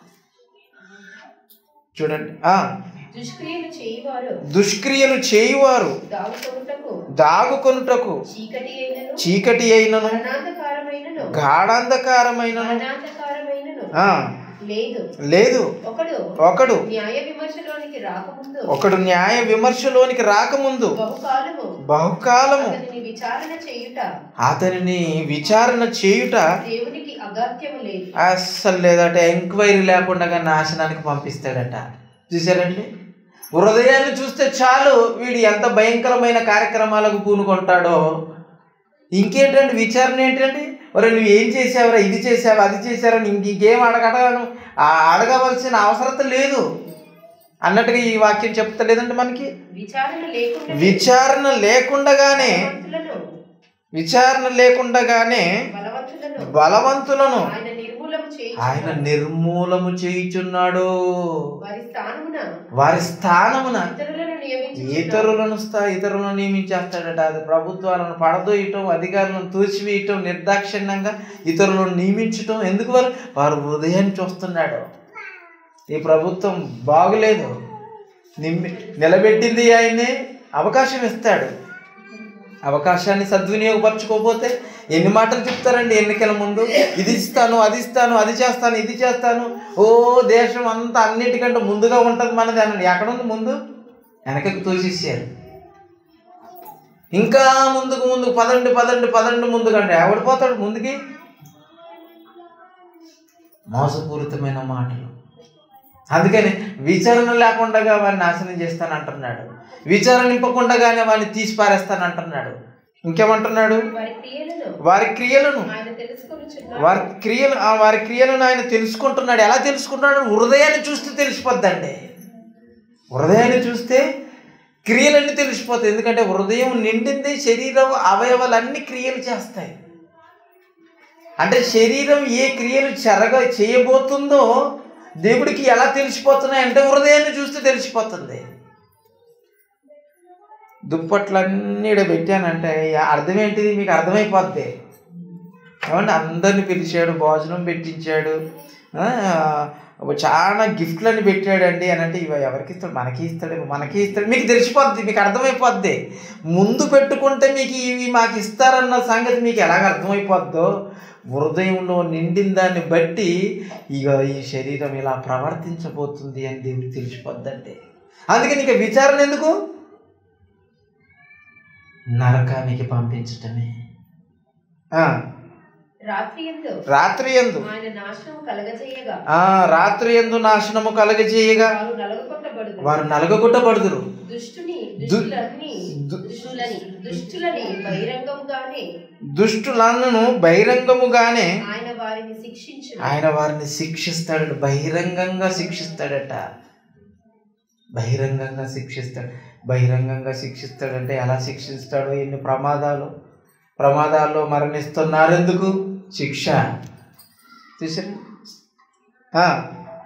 చూడండి ఆ దుష్క్రియలు చేయవారు దుష్క్రియలు చేయువారు దావుకొనుటకు దాగుకొనుటకు చీకటి అయినను చీకటి అయినను అనాథకారమైనను గాఢాంధకారమైనను అనాథకారమైనను ఆ, లేదు లేదు ఒకడు ఒకడు న్యాయ విమర్శలోనికి రాకముందు ఒకడు న్యాయ విమర్శలోనికి రాకముందు బహుకాలము బహుకాలము అతనిని విచారణ చేయుట అతనిని విచారణ చేయుట దేవునికి అగాత్యము లేదు అస్సలు లేదట ఎంక్వైరీ లేకుండా నాశనానికి పంపిస్తాడట చూసారండి హృదయాన్ని చూస్తే చాలు వీడు ఎంత భయంకరమైన కార్యక్రమాలకు పూనుకుంటాడో ఇంకేంటండి విచారణ ఏంటండి ఒరే నువ్వు ఏం చేసావురా ఇది చేసావా అది చేసావా ఇంక ఇంకేం అడగడను అడగవలసిన అవసరత లేదు అన్నట్టుగా ఈ వాక్యం చెప్తలేదండి మనకి విచారణ లేకుండా విచారణ లేకుండగానే బలవంతులను విచారణ లేకుండగానే బలవంతులను బలవంతులను ఆయన నిర్మూలము చేయి ఆయన నిర్మూలము చేయుచున్నాడు వారి స్థానమున వారి స్థానమున ఇతరులను నియమించి ఇతరులను స్థా ఇతరులను నియమించేస్తాడట అది ప్రభుత్వాలను పడదోయటం అధికారులను తూచివేయటం నిర్దాక్షిణ్యంగా ఇతరులను నియమించటం ఎందుకు వారు వారు హృదయాన్ని చూస్తున్నాడు ఈ ప్రభుత్వం బాగులేదు నిమ్మి నిలబెట్టింది ఆయన్ని అవకాశం ఇస్తాడు అవకాశాన్ని సద్వినియోగపరచుకోకపోతే ఎన్ని మాటలు చెప్తారండి ఎన్నికల ముందు ఇది ఇస్తాను అది ఇస్తాను అది చేస్తాను ఇది చేస్తాను ఓ దేశం అంతా అన్నిటికంటే ముందుగా ఉంటుంది మనది అనండి ఎక్కడుంది ముందు వెనకకి తోసేసారు ఇంకా ముందుకు ముందుకు పదండి పదండి పదండి ముందుకంటే ఎవడిపోతాడు ముందుకి మోసపూరితమైన మాటలు అందుకని విచారణ లేకుండా వాడిని నాశనం చేస్తానంటున్నాడు విచారణ ఇంపకుండానే వాడిని తీసి పారేస్తానంటున్నాడు ఇంకేమంటున్నాడు వారి క్రియలను వారి క్రియలను ఆయన తెలుసుకొనుచున్నాడు వారి క్రియలు ఆ వారి క్రియలను ఆయన తెలుసుకుంటున్నాడు ఎలా తెలుసుకుంటున్నాడు హృదయాన్ని చూస్తే తెలిసిపోద్దండి హృదయాన్ని చూస్తే క్రియలన్నీ తెలిసిపోతాయి ఎందుకంటే హృదయం నిండింది శరీరం అవయవాలన్నీ క్రియలు చేస్తాయి అంటే శరీరం ఏ క్రియలు చెరగ చేయబోతుందో దేవుడికి ఎలా తెలిసిపోతున్నాయి అంటే హృదయాన్ని చూస్తే తెలిసిపోతుంది దుప్పట్లన్నీ ఈడ పెట్టానంటే అర్థం ఏంటిది మీకు అర్థమైపోద్ది ఏమంటే అందరిని పిలిచాడు భోజనం పెట్టించాడు ఆ, చాలా గిఫ్ట్లని పెట్టాడండి అని అంటే ఇవి ఎవరికి ఇస్తాడు మనకి ఇస్తాడు మనకి ఇస్తాడు మీకు తెలిసిపోద్ది మీకు అర్థమైపోద్ది ముందు పెట్టుకుంటే మీకు ఇవి మాకు ఇస్తారన్న సంగతి మీకు ఎలాగ అర్థమైపోద్దో హృదయంలో నిండిన దాన్ని బట్టి ఇక ఈ శరీరం ఇలా ప్రవర్తించబోతుంది అని దేవుడికి తెలిసిపోద్దండి అందుకని ఇక విచారణ ఎందుకు నరకానికి పంపించటమే ఆ, రాత్రి ఎందు రాత్రి ఎందు ఆయన నాశనం కలగజేయగా ఆ రాత్రి ఎందు నాశనము కలగజేయగా వారు నలగొట్టబడుదు వారు నలగొట్టబడుదురు దుష్టుని దు- దుష్టులని దు- దుష్టులని దుష్టులని బహిరంగంగానే దుష్టులను బహిరంగముగానే ఆయన వారిని శిక్షించు ఆయన వారిని శిక్షిస్తాడు బహిరంగంగా శిక్షిస్తాడట బహిరంగంగా శిక్షిస్తాడు బహిరంగంగా శిక్షిస్తాడంటే ఎలా శిక్షిస్తాడో ఎన్ని ప్రమాదాలు ప్రమాదాల్లో మరణిస్తున్నారు ఎందుకు శిక్ష చూసారు ఆ,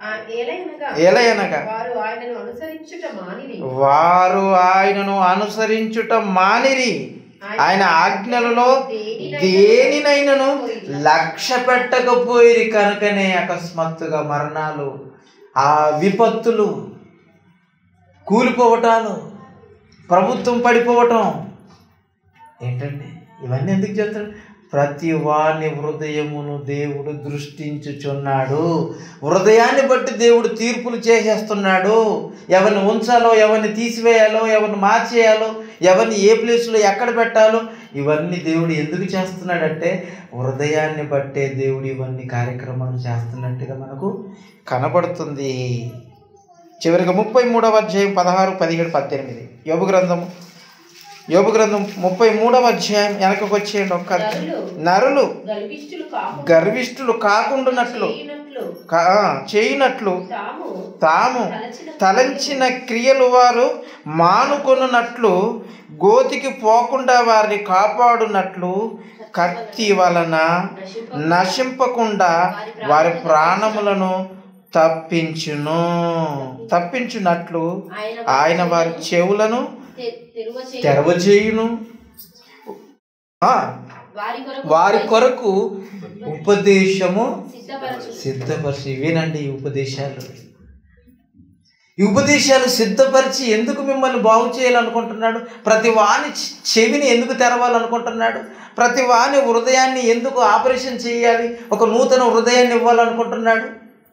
ఆ ఏలయనగా ఏలయనగా వారు ఆయనను అనుసరించుట మానిరి వారు ఆయనను అనుసరించుట మానిరి ఆయన ఆజ్ఞలలో దేనినైనను లక్ష్య పెట్టకపోయిరి కనుకనే అకస్మాత్తుగా మరణాలు ఆ విపత్తులు కూలిపోవటాలు ప్రభుత్వం పడిపోవటం ఏంటండి ఇవన్నీ ఎందుకు చెప్తాడు ప్రతి వాని హృదయమును దేవుడు దృష్టించుచున్నాడు హృదయాన్ని బట్టి దేవుడు తీర్పులు చేసేస్తున్నాడు ఎవరిని ఉంచాలో ఎవరిని తీసివేయాలో ఎవరిని మార్చేయాలో ఎవరిని ఏ ప్లేస్లో ఎక్కడ పెట్టాలో ఇవన్నీ దేవుడు ఎందుకు చేస్తున్నాడంటే హృదయాన్ని బట్టే దేవుడు ఇవన్నీ కార్యక్రమాలు చేస్తున్నట్టుగా మనకు కనబడుతుంది చివరిగా ముప్పై మూడవ అధ్యాయం పదహారు పదిహేడు పద్దెనిమిది యోగు గ్రంథము యోగు గ్రంథం ముప్పై మూడవ అధ్యాయం వెనకకు వచ్చేయండి ఒక్క అధ్యాయం. నరులు గర్విష్ఠులు కాకుండా గర్విష్ఠులు కాకుండానట్లు చేయనట్లు కా- ఆ, చేయనట్లు తాము తాము తలచిన తలంచిన క్రియలు వారు మానుకొనున్నట్లు గోతికి పోకుండా వారిని కాపాడునట్లు కత్తి వలన నశింపకుండా వారి ప్రాణములను తప్పించును తప్పించున్నట్లు ఆయన ఆయన వారి చెవులను తె- తెరువ చేయ తెరవచేయును ఆ, వారి కొరకు వారి కొరకు ఉపదేశము సిద్ధపరచు సిద్ధపరిచి ఇవేనండి ఈ ఉపదేశాలు ఈ ఉపదేశాలు సిద్ధపరిచి ఎందుకు మిమ్మల్ని బాగు చేయాలనుకుంటున్నాడు ప్రతి వాని చె- చెవిని ఎందుకు తెరవాలనుకుంటున్నాడు ప్రతి వాని హృదయాన్ని ఎందుకు ఆపరేషన్ చేయాలి ఒక నూతన హృదయాన్ని ఇవ్వాలనుకుంటున్నాడు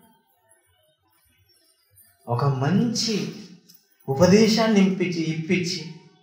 ఒక మంచి ఉపదేశాన్ని ఇంపించి ఇప్పించి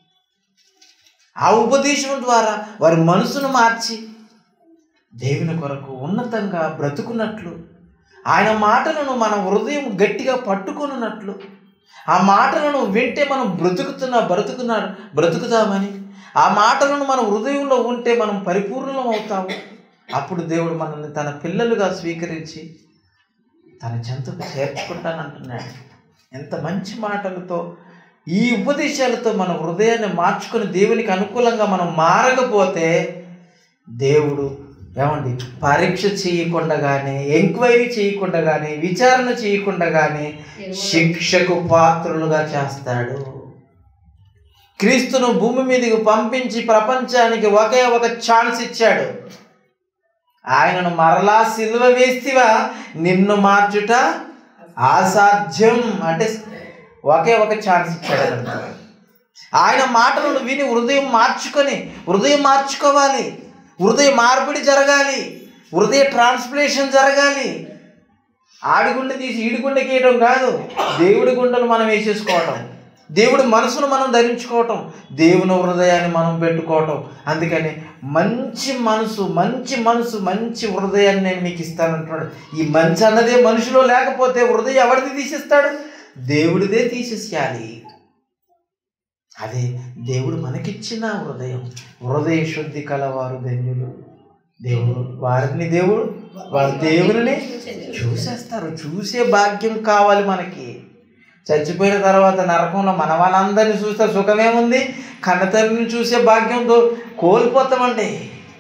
ఆ ఉపదేశం ద్వారా వారి మనసును మార్చి దేవుని కొరకు ఉన్నతంగా బ్రతుకున్నట్లు ఆయన మాటలను మన హృదయం గట్టిగా పట్టుకున్నట్లు ఆ మాటలను వింటే మనం బ్రతుకుతున్న బ్రతుకున్న బ్రతుకుతామని ఆ మాటలను మన హృదయంలో ఉంటే మనం పరిపూర్ణం అవుతాము అప్పుడు దేవుడు మనల్ని తన పిల్లలుగా స్వీకరించి తన చెంతకు చేర్చుకుంటానంటున్నాడు ఎంత మంచి మాటలతో ఈ ఉపదేశాలతో మన హృదయాన్ని మార్చుకొని దేవునికి అనుకూలంగా మనం మారకపోతే దేవుడు ఏమండి పరీక్ష చేయకుండా కానీ ఎంక్వైరీ చేయకుండా కానీ విచారణ చేయకుండా కానీ శిక్షకు పాత్రులుగా చేస్తాడు క్రీస్తును భూమి మీదకి పంపించి ప్రపంచానికి ఒకే ఒక ఛాన్స్ ఇచ్చాడు ఆయనను మరలా సిలువ వేస్తివా నిన్ను మార్చుట అసాధ్యం అంటే ఒకే ఒక ఛాన్స్ ఇచ్చాడు అని అర్థం. ఆయన మాటలను విని హృదయం మార్చుకొని హృదయం మార్చుకోవాలి హృదయ మార్పిడి జరగాలి హృదయ ట్రాన్స్ప్లేషన్ జరగాలి ఆడి గుండె తీసి ఈడి గుండెకి వేయడం కాదు దేవుడి గుండెలు మనం వేసేసుకోవటం దేవుడి మనసును మనం ధరించుకోవటం దేవుని హృదయాన్ని మనం పెట్టుకోవటం అందుకని మంచి మనసు మంచి మనసు మంచి హృదయాన్ని నేను మీకు ఇస్తానంటున్నాడు ఈ మంచి అన్నదే మనిషిలో లేకపోతే హృదయం ఎవరిది తీసేస్తాడు దేవుడిదే తీసేసేయాలి అదే దేవుడు మనకిచ్చిన హృదయం హృదయ శుద్ధి కలవారు ధన్యులు దేవుడు వారిని దేవుడు వారి దేవుని చూసేస్తారు చూసే భాగ్యం కావాలి మనకి చచ్చిపోయిన తర్వాత నరకంలో మన వాళ్ళందరినీ చూస్తే సుఖమేముంది కన్నతల్లిని చూసే భాగ్యంతో కోల్పోతామండి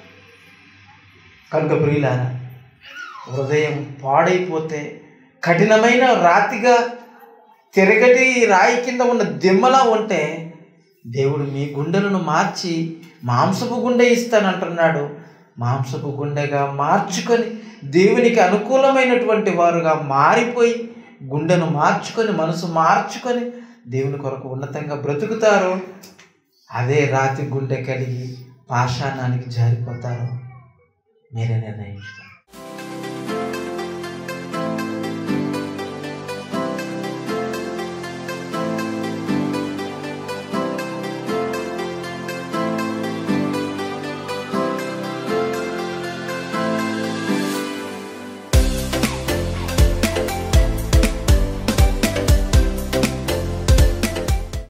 కనుక ప్రియులారా హృదయం పాడైపోతే కఠినమైన రాతిగా తిరగటి రాయి కింద ఉన్న దిమ్మలా ఉంటే దేవుడు మీ గుండెలను మార్చి మాంసపు గుండె ఇస్తానంటున్నాడు మాంసపు గుండెగా మార్చుకొని దేవునికి అనుకూలమైనటువంటి వారుగా మారిపోయి గుండెను మార్చుకొని మనసు మార్చుకొని దేవుని కొరకు ఉన్నతంగా బ్రతుకుతారు అదే రాతి గుండె కలిగి పాషాణానికి జారిపోతారు మీరే నిర్ణయించుకోండి